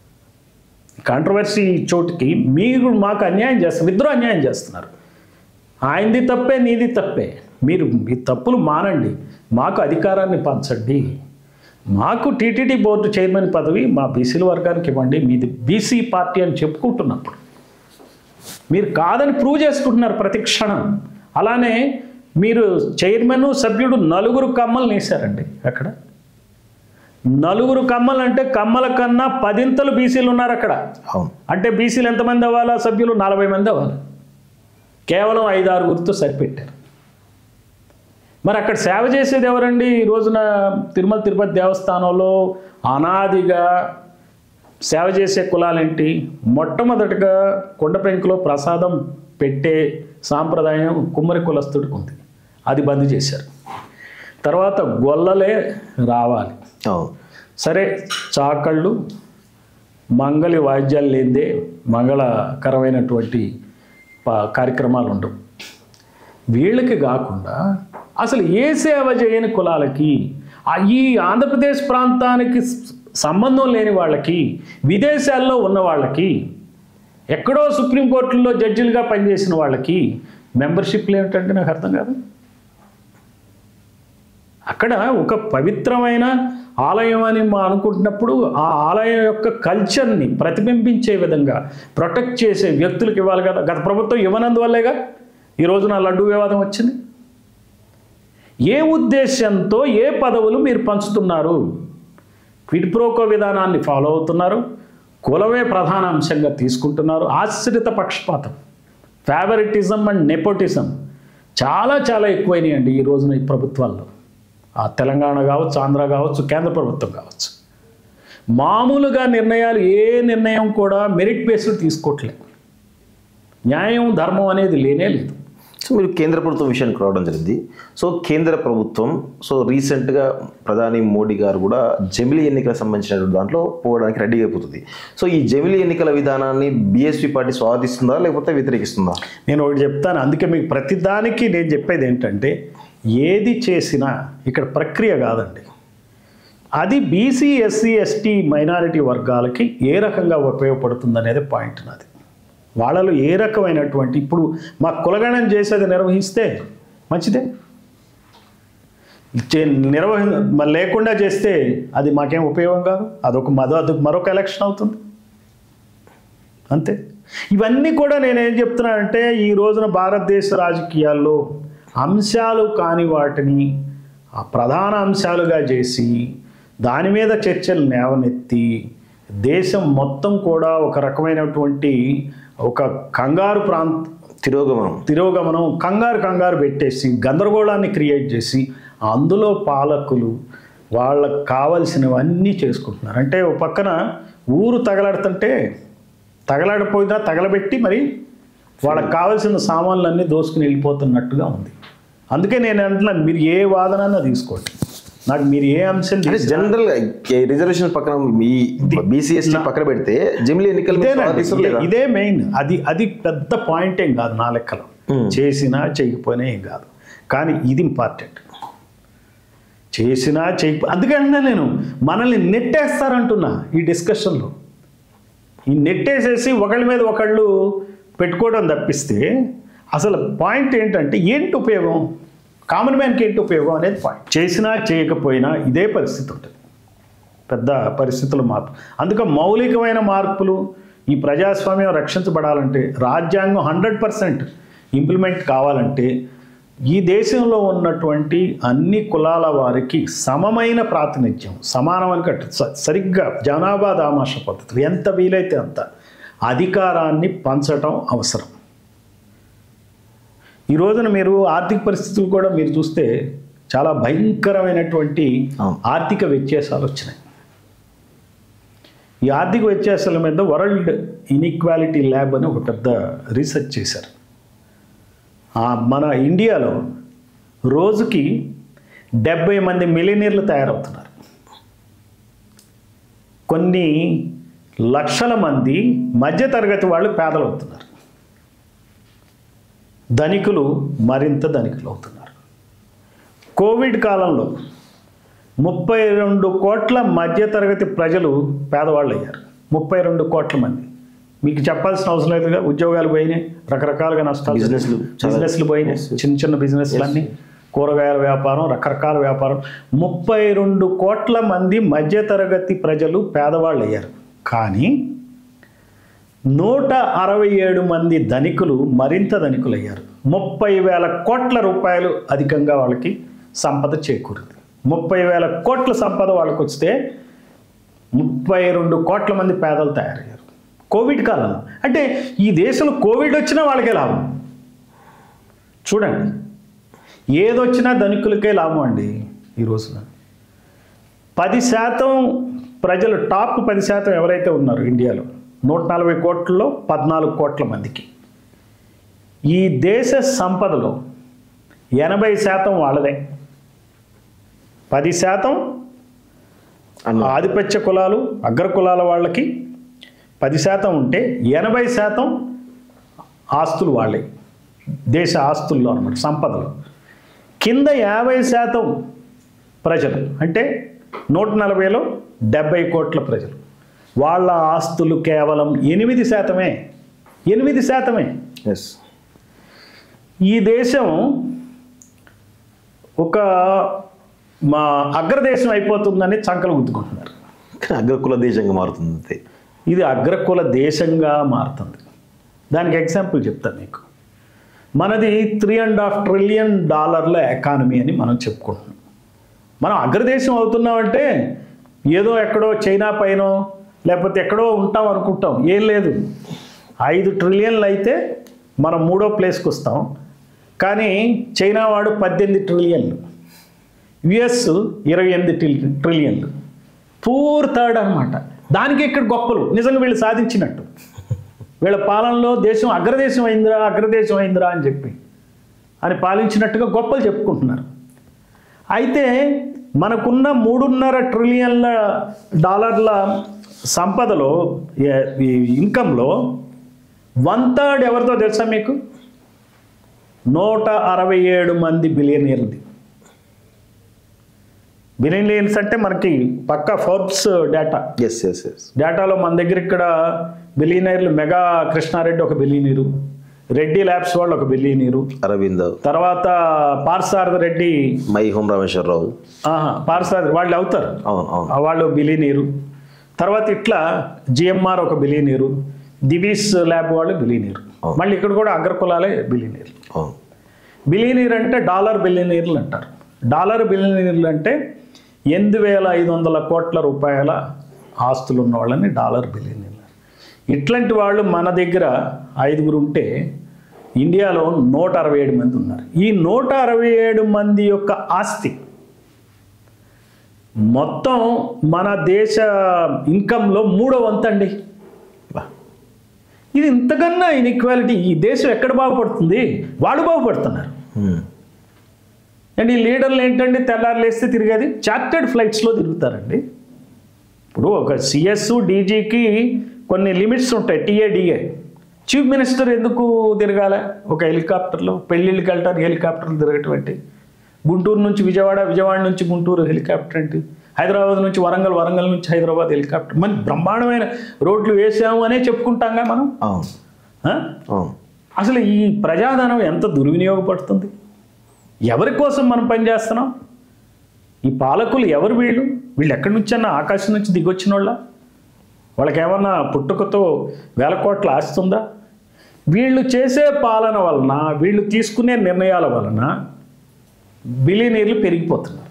కాంట్రవర్సీ చోటుకి మీరు మాకు అన్యాయం చేస్తారు ఇద్దరు అన్యాయం చేస్తున్నారు ఆయనది తప్పే నీది తప్పే మీరు మీ తప్పులు మానండి మాకు అధికారాన్ని పంచండి మాకు టీటీడీ బోర్డు చైర్మన్ పదవి మా బీసీల వర్గానికి ఇవ్వండి మీది బీసీ పార్టీ అని చెప్పుకుంటున్నప్పుడు మీరు కాదని ప్రూవ్ చేసుకుంటున్నారు ప్రతి క్షణం అలానే మీరు చైర్మన్ సభ్యుడు నలుగురు కమ్మలు వేశారండి అక్కడ నలుగురు కమ్మలు అంటే కమ్మల కన్నా పదింతలు బీసీలు ఉన్నారు అక్కడ అవును అంటే బీసీలు ఎంతమంది అవ్వాలా సభ్యులు నలభై మంది అవ్వాలి కేవలం ఐదు ఆరుగురితో సరిపెట్టారు మరి అక్కడ సేవ చేసేది ఎవరండి ఈ రోజున తిరుమల తిరుపతి దేవస్థానంలో అనాదిగా సేవ చేసే కులాలేంటి మొట్టమొదటిగా కొండ పెంకులో ప్రసాదం పెట్టే సాంప్రదాయం కుమ్మరి కులస్తుడికి ఉంది అది బంద్ చేశారు తర్వాత గొల్లలే రావాలి అవును సరే చాకళ్ళు మంగళి వాయిద్యాలు లేదే మంగళకరమైనటువంటి ప- కార్యక్రమాలు ఉండవు వీళ్ళకి కాకుండా అసలు ఏ సేవ చేయని కులాలకి ఆ ఈ ఆంధ్రప్రదేశ్ ప్రాంతానికి స- సంబంధం లేని వాళ్ళకి విదేశాల్లో ఉన్న వాళ్ళకి ఎక్కడో సుప్రీంకోర్టులో జడ్జిలుగా పనిచేసిన వాళ్ళకి మెంబర్షిప్లు ఏమిటంటే నాకు అర్థం కాదు అక్కడ ఒక పవిత్రమైన ఆలయం అని మా అనుకుంటున్నప్పుడు ఆ ఆలయం యొక్క కల్చర్ని ప్రతిబింబించే విధంగా ప్రొటెక్ట్ చేసే వ్యక్తులకు ఇవ్వాలి కదా గత ప్రభుత్వం ఇవ్వనందువల్లేగా ఈ రోజున లడ్డు వివాదం వచ్చింది ఏ ఉద్దేశంతో ఏ పదవులు మీరు పంచుతున్నారు క్విడ్ ప్రోకో విధానాన్ని ఫాలో అవుతున్నారు కులమే ప్రధాన అంశంగా తీసుకుంటున్నారు ఆశ్రిత పక్షపాతం ఫేవరెటిజం అండ్ నెపోటిజం చాలా చాలా ఎక్కువైనాయండి ఈ రోజున ఈ ప్రభుత్వాల్లో ఆ తెలంగాణ కావచ్చు ఆంధ్ర కావచ్చు కేంద్ర ప్రభుత్వం కావచ్చు మామూలుగా నిర్ణయాలు ఏ నిర్ణయం కూడా మెరిట్ బేస్డ్ తీసుకోవట్లేదు న్యాయం ధర్మం అనేది లేనే లేదు సో మీరు కేంద్ర ప్రభుత్వం విషయానికి రావడం జరిగింది సో కేంద్ర ప్రభుత్వం సో రీసెంట్గా ప్రధాని మోడీ గారు కూడా జమిలీ ఎన్నికలకు సంబంధించిన దాంట్లో పోవడానికి రెడీ అయిపోతుంది సో ఈ జమిలీ ఎన్నికల విధానాన్ని బీఎస్పీ పార్టీ స్వాగతిస్తుందా లేకపోతే వ్యతిరేకిస్తుందా నేను ఒకటి చెప్తాను అందుకే మీకు ప్రతిదానికి నేను చెప్పేది ఏంటంటే ఏది చేసినా ఇక్కడ ప్రక్రియ కాదండి అది బీసీ ఎస్సీ ఎస్టీ మైనారిటీ వర్గాలకి ఏ రకంగా ఉపయోగపడుతుంది అనేది పాయింట్ నాది వాళ్ళలో ఏ రకమైనటువంటి ఇప్పుడు మా కులగణం చేసేది నిర్వహిస్తే మంచిదే చే- నిర్వహి మరి లేకుండా చేస్తే అది మాకేం ఉపయోగం కాదు అదొక మరో అదొక మరొక ఎలక్షన్ అవుతుంది అంతే ఇవన్నీ కూడా నేనేం చెప్తున్నానంటే ఈ రోజున భారతదేశ రాజకీయాల్లో అంశాలు కాని వాటిని ఆ ప్రధాన అంశాలుగా చేసి దాని మీద చర్చలు లేవనెత్తి దేశం మొత్తం కూడా ఒక రకమైనటువంటి ఒక కంగారు ప్రాంత తిరోగమనం తిరోగమనం కంగారు కంగారు పెట్టేసి గందరగోళాన్ని క్రియేట్ చేసి అందులో పాలకులు వాళ్ళకు కావలసినవన్నీ చేసుకుంటున్నారు అంటే ఒక పక్కన ఊరు తగలాడుతుంటే తగలాడిపోయినా తగలబెట్టి మరి వాళ్ళకి కావాల్సిన సామాన్లన్నీ దోసుకుని వెళ్ళిపోతున్నట్టుగా ఉంది అందుకే నేను అంటున్నాను మీరు ఏ వాదనన్నా తీసుకోండి నాకు మీరు ఏ అంశం అంటే తీసినా- జనరల్ రిజర్వేషన్ పక్కన ఈ బీసీఎస్టీ పక్కన పెడితే జమిలీ ఎన్నికల మీద ఇదేనండి, స్వాగతం ఇదే- తీసుకులేదా? ఇదే మెయిన్ అది అది పెద్ద పాయింట్ ఏం కాదు నా లెక్కలో చేసినా చేయకపోయినా ఏం కాదు కానీ ఇది ఇంపార్టెంట్ చేసినా చేయకపో అందుకంటే నేను మనల్ని నెట్టేస్తారంటున్నా ఈ డిస్కషన్లో ఈ నెట్టేసేసి ఒకళ్ళ మీద ఒకళ్ళు పెట్టుకోవడం తప్పిస్తే అసలు పాయింట్ ఏంటంటే ఏంటి ఉపయోగం కామన్ మ్యాన్కి ఏంటి ఉపయోగం అనేది పాయింట్ చేసినా చేయకపోయినా ఇదే పరిస్థితి ఉంటుంది పెద్ద పరిస్థితుల మార్పు అందుకే మౌలికమైన మార్పులు ఈ ప్రజాస్వామ్యం రక్షించబడాలంటే రాజ్యాంగం హండ్రెడ్ పర్సెంట్ ఇంప్లిమెంట్ కావాలంటే ఈ దేశంలో ఉన్నటువంటి అన్ని కులాల వారికి సమమైన ప్రాతినిధ్యం సమానమని కట్టు స- సరిగ్గా జనాభా దామాష పద్ధతులు ఎంత వీలైతే అంత అధికారాన్ని పంచటం అవసరం ఈ రోజున మీరు ఆర్థిక పరిస్థితులు కూడా మీరు చూస్తే చాలా భయంకరమైనటువంటి అవును. ఆర్థిక వ్యత్యాసాలు వచ్చినాయి ఈ ఆర్థిక వ్యత్యాసాల మీద వరల్డ్ ఇన్ఈక్వాలిటీ ల్యాబ్ అని ఒక పెద్ద రీసెర్చ్ చేశారు ఆ మన ఇండియాలో రోజుకి డెబ్బై మంది మిలినీర్లు తయారవుతున్నారు కొన్ని లక్షల మంది మధ్యతరగతి వాళ్ళు పేదలు అవుతున్నారు ధనికులు మరింత ధనికులు అవుతున్నారు కోవిడ్ కాలంలో ముప్పై రెండు కోట్ల మధ్యతరగతి ప్రజలు పేదవాళ్ళు అయ్యారు ముప్పై రెండు కోట్ల మంది మీకు చెప్పాల్సిన అవసరం లేదుగా ఉద్యోగాలు పోయినాయి రకరకాలుగా నష్టాలు బిజినెస్లు చాలా- బిజినెస్లు పోయినాయి చిన్న చిన్న బిజినెస్లు అన్నీ కూరగాయల వ్యాపారం రకరకాల వ్యాపారం ముప్పై రెండు కోట్ల మంది మధ్యతరగతి ప్రజలు పేదవాళ్ళు అయ్యారు కానీ నూట అరవై ఏడు మంది ధనికులు మరింత ధనికులు అయ్యారు ముప్పై వేల కోట్ల రూపాయలు అధికంగా వాళ్ళకి సంపద చేకూరింది ముప్పై వేల కోట్ల సంపద వాళ్ళకి వస్తే ముప్పై రెండు కోట్ల మంది పేదలు తయారయ్యారు కోవిడ్ కాలంలో అంటే ఈ దేశంలో కోవిడ్ వచ్చినా వాళ్ళకే లాభం చూడండి ఏదొచ్చినా ధనికులకే లాభం అండి ఈ రోజున పది శాతం ప్రజలు టాప్ పది శాతం ఎవరైతే ఉన్నారు ఇండియాలో నూట నలభై కోట్లలో పద్నాలుగు కోట్ల మందికి ఈ దేశ సంపదలో ఎనభై శాతం వాళ్ళదే పది శాతం అన్న ఆధిపత్య కులాలు అగ్ర కులాల వాళ్ళకి పది శాతం ఉంటే ఎనభై శాతం ఆస్తులు వాళ్ళే దేశ ఆస్తుల్లో అనమాట సంపదలు కింద యాభై శాతం ప్రజలు అంటే నూట నలభైలో డెబ్బై కోట్ల ప్రజలు వాళ్ళ ఆస్తులు కేవలం ఎనిమిది శాతమే ఎనిమిది శాతమే ఎస్ ఈ దేశం ఒక మా అగ్రదేశం అయిపోతుందని చంకలు గుద్దుకుంటున్నారు కానీ అగ్రకుల దేశంగా మారుతుంది అంతే ఇది అగ్రకుల దేశంగా మారుతుంది దానికి ఎగ్జాంపుల్ చెప్తాను మీకు మనది త్రీ అండ్ హాఫ్ ట్రిలియన్ డాలర్ల ఎకానమీ అని మనం చెప్పుకుంటున్నాం మనం అగ్రదేశం అవుతున్నామంటే ఏదో ఎక్కడో చైనా పైన లేకపోతే ఎక్కడో ఉంటాం అనుకుంటాం ఏం లేదు ఐదు ట్రిలియన్లు అయితే మనం మూడో ప్లేస్కి వస్తాం కానీ చైనా వాడు పద్దెనిమిది ట్రిలియన్లు యుఎస్ ఇరవై ఎనిమిది ట్రిల్ ట్రిలియన్లు పూర్ థర్డ్ అనమాట దానికి ఇక్కడ గొప్పలు నిజంగా వీళ్ళు సాధించినట్టు వీళ్ళ పాలనలో దేశం అగ్రదేశం అయిందిరా అగ్రదేశం అయిందిరా అని చెప్పి అని పాలించినట్టుగా గొప్పలు చెప్పుకుంటున్నారు అయితే మనకున్న మూడున్నర ట్రిలియన్ల డాలర్ల సంపదలో ఏ- ఈ ఇన్కంలో వన్ థర్డ్ ఎవరితో తెలుసా మీకు నూట అరవై ఏడు మంది బిలియనీర్ది బిలియనీర్స్ అంటే మనకి పక్కా Forbes data yes yes yes డేటాలో మన దగ్గర ఇక్కడ బిలియనీర్లు మెగా కృష్ణారెడ్డి ఒక బిలియనీరు రెడ్డి ల్యాబ్స్ వాళ్ళు ఒక బిలియనీరు అరవింద్ తర్వాత పార్సారథ రెడ్డి మై హోమ్ రామేశ్వరరావు ఆహా, పార్సారథి వాళ్ళు అవుతారు అవును అవును ఆ వాళ్ళు బిలియనీరు తర్వాత ఇట్లా జిఎంఆర్ ఒక బిలియనీరు దివీస్ ల్యాబ్ వాళ్ళు బిలీనీర్ అవును. మళ్ళీ ఇక్కడ కూడా అగ్రకులాలే బిలీనీర్ అవును బిలియనీర్ అంటే డాలర్ బిలియనీర్లు అంటారు డాలర్ బిలియనీర్లు అంటే ఎనిమిది వేల ఐదు వందల కోట్ల రూపాయల ఆస్తులు ఉన్న వాళ్ళని డాలర్ బిలియనీర్లు ఇట్లాంటి వాళ్ళు మన దగ్గర ఐదుగురు ఉంటే ఇండియాలో నూట అరవై ఏడు మంది ఉన్నారు ఈ నూట అరవై ఏడు మంది యొక్క ఆస్తి మొత్తం మన దేశ ఇన్కంలో మూడో వంతండి బా. ఇది ఇంతకన్నా ఇన్ఈక్వాలిటీ ఈ దేశం ఎక్కడ బాగుపడుతుంది వాళ్ళు బాగుపడుతున్నారు ఉమ్. అండ్ ఈ లీడర్లు ఏంటంటే తెల్లారు లేస్తే తిరిగేది చార్టెడ్ ఫ్లైట్స్లో తిరుగుతారండి ఇప్పుడు ఒక సిఎస్ డీజీకి కొన్ని లిమిట్స్ ఉంటాయి టీఏడిఏ చీఫ్ మినిస్టర్ ఎందుకు తిరగాల ఒక హెలికాప్టర్లో పెళ్ళిళ్ళకి వెళ్ళటానికి హెలికాప్టర్లు తిరగటువంటి గుంటూరు నుంచి విజయవాడ విజయవాడ నుంచి గుంటూరు హెలికాప్టర్ ఏంటి హైదరాబాద్ నుంచి వరంగల్ వరంగల్ నుంచి హైదరాబాద్ హెలికాప్టర్ మన బ్రహ్మాండమైన రోడ్లు వేసాము అనే చెప్పుకుంటాంగా మనం అవును ఆ? అవును అసలు ఈ ప్రజాధనం ఎంత దుర్వినియోగపడుతుంది ఎవరి కోసం మనం పనిచేస్తున్నాం ఈ పాలకులు ఎవరు వీళ్ళు వీళ్ళు ఎక్కడి నుంచి అన్న ఆకాశం నుంచి దిగొచ్చిన వాళ్ళ వాళ్ళకి ఏమన్నా పుట్టుకతో వేల కోట్ల ఆస్తుందా వీళ్ళు చేసే పాలన వలన వీళ్ళు తీసుకునే నిర్ణయాల వలన బిలియనీర్లు పెరిగిపోతున్నారు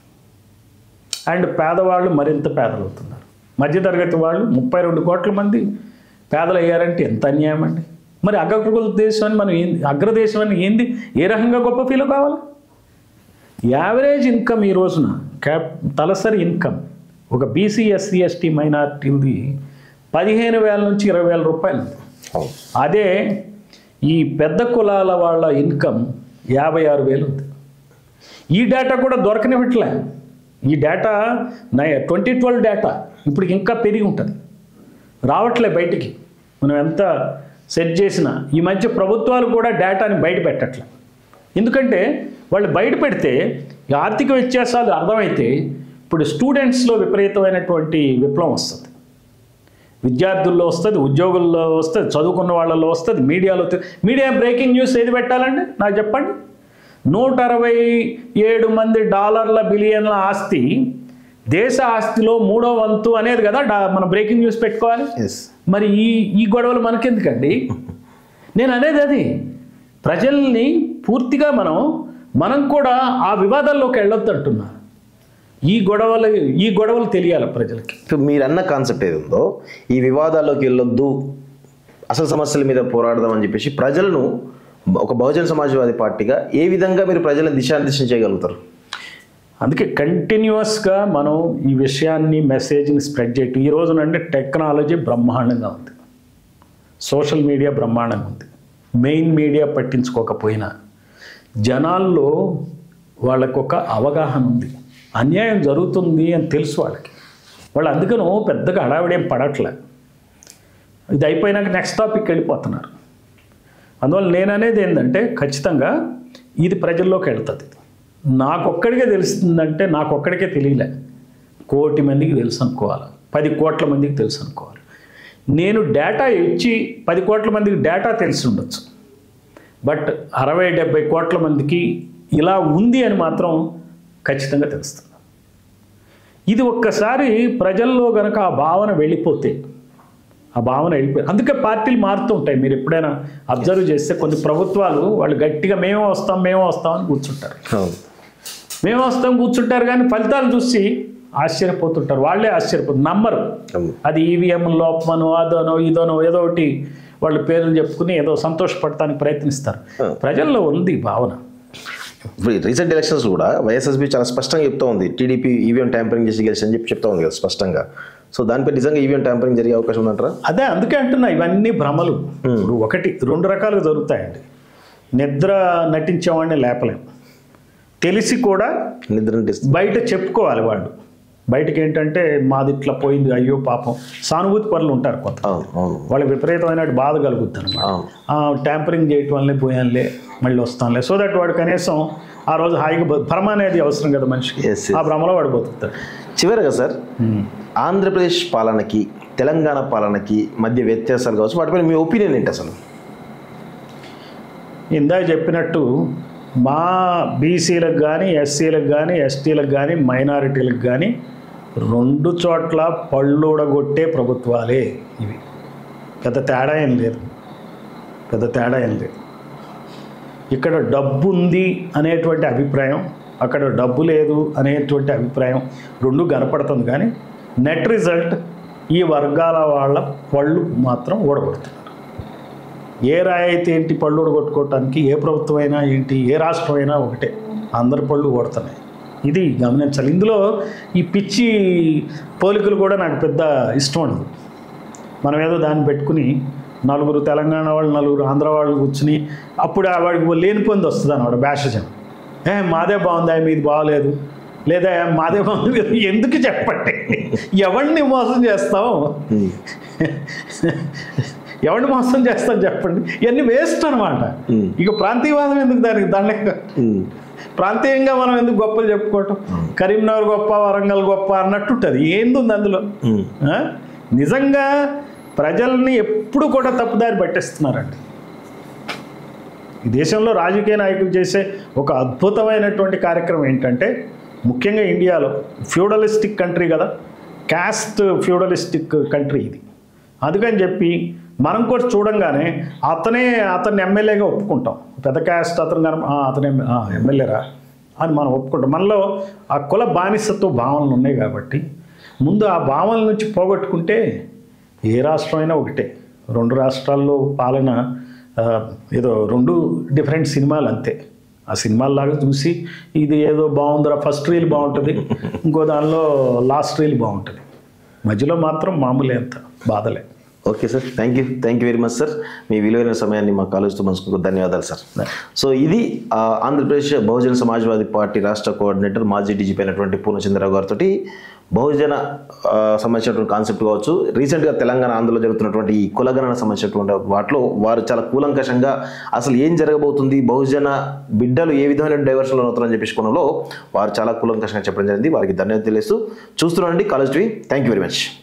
అండ్ పేదవాళ్ళు మరింత పేదలవుతున్నారు మధ్యతరగతి వాళ్ళు ముప్పై రెండు కోట్ల మంది పేదలు అయ్యారంటే ఎంత అన్యాయం అండి మరి అగ్రకుల దేశం అని మనం ఏంది అగ్రదేశం అని ఏంది ఏ రకంగా గొప్ప ఫీల్ కావాలి యావరేజ్ ఇన్కమ్ ఈ రోజున క్యాప్ తలసరి ఇన్కమ్ ఒక బీసీ ఎస్సీ ఎస్టీ మైనార్టీది పదిహేను వేల నుంచి ఇరవై వేల రూపాయలు ఉంది. అవును అదే ఈ పెద్ద కులాల వాళ్ళ ఇన్కమ్ యాభై ఆరు వేలు ఉంది ఈ డేటా కూడా దొరకనివ్వట్లే ఈ డేటా నై ట్వంటీ ట్వెల్వ్ డేటా ఇప్పుడు ఇంకా పెరిగి ఉంటుంది రావట్లే బయటికి మనం ఎంత సెట్ చేసినా ఈ మధ్య ప్రభుత్వాలు కూడా డేటాని బయట పెట్టట్లే ఎందుకంటే వాళ్ళు బయట పెడితే ఈ ఆర్థిక వ్యత్యాసాలు అర్థమైతే ఇప్పుడు స్టూడెంట్స్లో విపరీతమైనటువంటి విప్లవం వస్తుంది విద్యార్థుల్లో వస్తుంది ఉద్యోగుల్లో వస్తుంది చదువుకున్న వాళ్ళలో వస్తుంది మీడియాలో తె- మీడియా బ్రేకింగ్ న్యూస్ ఏది పెట్టాలండి నాకు చెప్పండి నూట అరవై ఏడు మంది డాలర్ల బిలియన్ల ఆస్తి దేశ ఆస్తిలో మూడో వంతు అనేది కదా డా- మన బ్రేకింగ్ న్యూస్ పెట్టుకోవాలి ఎస్ మరి ఈ ఈ గొడవలు మనకెందుకండి నేను అనేది అది ప్రజల్ని పూర్తిగా మనం మనం కూడా ఆ వివాదాల్లోకి వెళ్ళొద్దు అంటున్నాను ఈ గొడవలు ఈ గొడవలు తెలియాలి ప్రజలకి ఇప్పుడు మీరు అన్న కాన్సెప్ట్ ఏది ఉందో ఈ వివాదాల్లోకి వెళ్ళొద్దు అసలు సమస్యల మీద పోరాడదాం అని చెప్పేసి ప్రజలను ఒక బహుజన సమాజ్వాదీ పార్టీగా ఏ విధంగా మీరు ప్రజలను దిశానిర్దేశం చేయగలుగుతారు అందుకే కంటిన్యూస్గా మనం ఈ విషయాన్ని మెసేజ్ని స్ప్రెడ్ చేయటం ఈ రోజునంటే టెక్నాలజీ బ్రహ్మాండంగా ఉంది సోషల్ మీడియా బ్రహ్మాండంగా ఉంది మెయిన్ మీడియా పట్టించుకోకపోయినా జనాల్లో వాళ్ళకు ఒక అవగాహన ఉంది అన్యాయం జరుగుతుంది అని తెలుసు వాళ్ళకి వాళ్ళు అందుకని ఓ పెద్దగా హడావిడేం పడట్లే ఇది అయిపోయినాక నెక్స్ట్ టాపిక్ వెళ్ళిపోతున్నారు అందువల్ల నేను అనేది ఏంటంటే ఖచ్చితంగా ఇది ప్రజల్లోకి వెళ్తుంది నాకొక్కడికే తెలుస్తుందంటే నాకొక్కడికే తెలియలే కోటి మందికి తెలుసు అనుకోవాలి పది కోట్ల మందికి తెలుసు అనుకోవాలి నేను డేటా ఇచ్చి పది కోట్ల మందికి డేటా తెలిసి ఉండొచ్చు బట్ అరవై డెబ్బై కోట్ల మందికి ఇలా ఉంది అని మాత్రం ఖచ్చితంగా తెలుస్తుంది ఇది ఒక్కసారి ప్రజల్లో గనక ఆ భావన వెళ్ళిపోతే ఆ భావన వెళ్ళిపోయి అందుకే పార్టీలు మారుతూ ఉంటాయి మీరు ఎప్పుడైనా అబ్జర్వ్ చేస్తే కొన్ని ప్రభుత్వాలు వాళ్ళు గట్టిగా మేమే వస్తాం మేమే వస్తాం అని కూర్చుంటారు అవును మేము వస్తాం కూర్చుంటారు కానీ ఫలితాలు చూసి ఆశ్చర్యపోతుంటారు వాళ్ళే ఆశ్చర్యపోతారు నమ్మరు అవును. అది ఈవీఎం లోపమనో అదోనో ఇదోనో ఏదో ఒకటి వాళ్ళ పేర్లు చెప్పుకుని ఏదో సంతోషపడటానికి ప్రయత్నిస్తారు ప్రజల్లో ఉంది ఈ భావన ఇప్పుడు రీసెంట్ ఎలక్షన్స్ కూడా వైఎస్ఎస్బీ చాలా స్పష్టంగా చెప్తా ఉంది టీడీపీ ఈవీఎం ట్యాంపరింగ్ చేసి గెలిచి అని చెప్పి చెప్తా ఉంది కదా స్పష్టంగా సో దానిపై నిజంగా ఈవీఎం ట్యాంపరింగ్ జరిగే అవకాశం ఉందంటారా అదే అందుకే అంటున్నా ఇవన్నీ భ్రమలు ఇప్పుడు ఒకటి రెండు రకాలుగా జరుగుతాయండి నిద్ర నటించేవాడిని లేపలేం తెలిసి కూడా నిద్ర నటిస్తుంది. బయట చెప్పుకోవాలి వాళ్ళు బయటకి ఏంటంటే మాది ఇట్లా పోయింది అయ్యో పాపం సానుభూతి పనులు ఉంటారు కొంత అవును అవును వాళ్ళకి విపరీతమైన బాధ కలుగుద్ది అనమాట అవును ట్యాంపరింగ్ చేయటం వల్లే పోయానులే మళ్ళీ వస్తానులే సో దట్ వాడు కనీసం ఆ రోజు హాయిగా బ- భ్రమ అనేది అవసరం కదా మనిషికి Yes, yes. ఆ భ్రమలో వాడు బతుకుతాడు చివరిగా సార్ ఆంధ్రప్రదేశ్ పాలనకి తెలంగాణ పాలనకి మధ్య వ్యత్యాసాలు కావచ్చు వాటిపైన మీ ఒపీనియన్ ఏంటి అసలు ఇందాక చెప్పినట్టు మా బీసీలకు కానీ ఎస్సీలకు కానీ ఎస్టీలకు కానీ మైనారిటీలకు కానీ రెండు చోట్ల పళ్ళుడగొట్టే ప్రభుత్వాలే ఇవి పెద్ద తేడా ఏం లేదు పెద్ద తేడా ఏం లేదు ఇక్కడ డబ్బు ఉంది అనేటువంటి అభిప్రాయం అక్కడ డబ్బు లేదు అనేటువంటి అభిప్రాయం రెండు కనపడుతుంది కానీ నెట్ రిజల్ట్ ఈ వర్గాల వాళ్ళ పళ్ళు మాత్రం ఓడగొడుతున్నారు ఏ రాయితీ ఏంటి పళ్ళు ఓడగొట్టుకోవటానికి ఏ ప్రభుత్వం అయినా ఏంటి ఏ రాష్ట్రం అయినా ఒకటే అందరి పళ్ళు ఓడుతున్నాయి ఇది గమనించాలి ఇందులో ఈ పిచ్చి పోలికలు కూడా నాకు పెద్ద ఇష్టం ఉండదు మనం ఏదో దాన్ని పెట్టుకుని నలుగురు తెలంగాణ వాళ్ళు నలుగురు ఆంధ్ర వాళ్ళు కూర్చుని అప్పుడు ఆ వాడికి లేని పొంది వస్తుంది అన్నమాట బ్యాషజం ఏ మాదే బాగుందా మీది బాగలేదు లేదా మాదే బాగుంది మీరు ఎందుకు చెప్పండి ఎవరిని మోసం చేస్తాం ఎవరిని మోసం చేస్తాం చెప్పండి ఇవన్నీ వేస్ట్ అనమాట Hmm. ఇక ప్రాంతీయవాదం ఎందుకు దానికి దాన్ని ప్రాంతీయంగా మనం ఎందుకు గొప్పలు చెప్పుకోవటం కరీంనగర్ గొప్ప వరంగల్ గొప్ప అన్నట్టుంటుంది ఏందుంది అందులో ఆ? నిజంగా ప్రజల్ని ఎప్పుడు కూడా తప్పుదారి పట్టిస్తున్నారండి ఈ దేశంలో రాజకీయ నాయకులు చేసే ఒక అద్భుతమైనటువంటి కార్యక్రమం ఏంటంటే ముఖ్యంగా ఇండియాలో ఫ్యూడలిస్టిక్ కంట్రీ కదా క్యాస్ట్ ఫ్యూడలిస్టిక్ కంట్రీ ఇది అందుకని చెప్పి మనం కూడా చూడంగానే అతనే అతన్ని ఎమ్మెల్యేగా ఒప్పుకుంటాం పెద్ద క్యాస్ట్ అతను కనుక "ఆ, అతనే ఎమ్మెల్యేరా అని మనం ఒప్పుకుంటాం మనలో ఆ కుల బానిసత్వ భావనలు ఉన్నాయి కాబట్టి ముందు ఆ భావనల నుంచి పోగొట్టుకుంటే ఏ రాష్ట్రం అయినా ఒకటే రెండు రాష్ట్రాల్లో పాలన ఆ, ఏదో రెండు డిఫరెంట్ సినిమాలు అంతే ఆ సినిమాల్లాగా చూసి ఇది ఏదో బాగుందిరా ఫస్ట్ రీల్ బాగుంటుంది ఇంకో దానిలో లాస్ట్ రీల్ బాగుంటుంది మధ్యలో మాత్రం మామూలే అంత బాధలే okay sir thank you thank you very much sir మీ విలువైన సమయాన్ని మా కాలేజ్తో మనసుకు ధన్యవాదాలు సార్ సో ఇది ఆ, ఆంధ్రప్రదేశ్ బహుజన సమాజ్వాదీ పార్టీ రాష్ట్ర కోఆర్డినేటర్ మాజీ డీజీపీ అయినటువంటి పూర్ణచంద్రరావు గారితో బహుజన ఆ, సంబంధించినటువంటి కాన్సెప్ట్ కావచ్చు రీసెంట్గా తెలంగాణ ఆంధ్రలో జరుగుతున్నటువంటి ఈ కులగణన సంబంధించినటువంటి వాటిలో వారు చాలా కూలంకషంగా అసలు ఏం జరగబోతుంది బహుజన బిడ్డలు ఏ విధమైన డైవర్షన్లో అవుతారని చెప్పేసి కోణంలో వారు చాలా కూలంకషంగా చెప్పడం జరిగింది వారికి ధన్యవాదాలు తెలియస్తూ చూస్తున్నాండి college TV thank you very much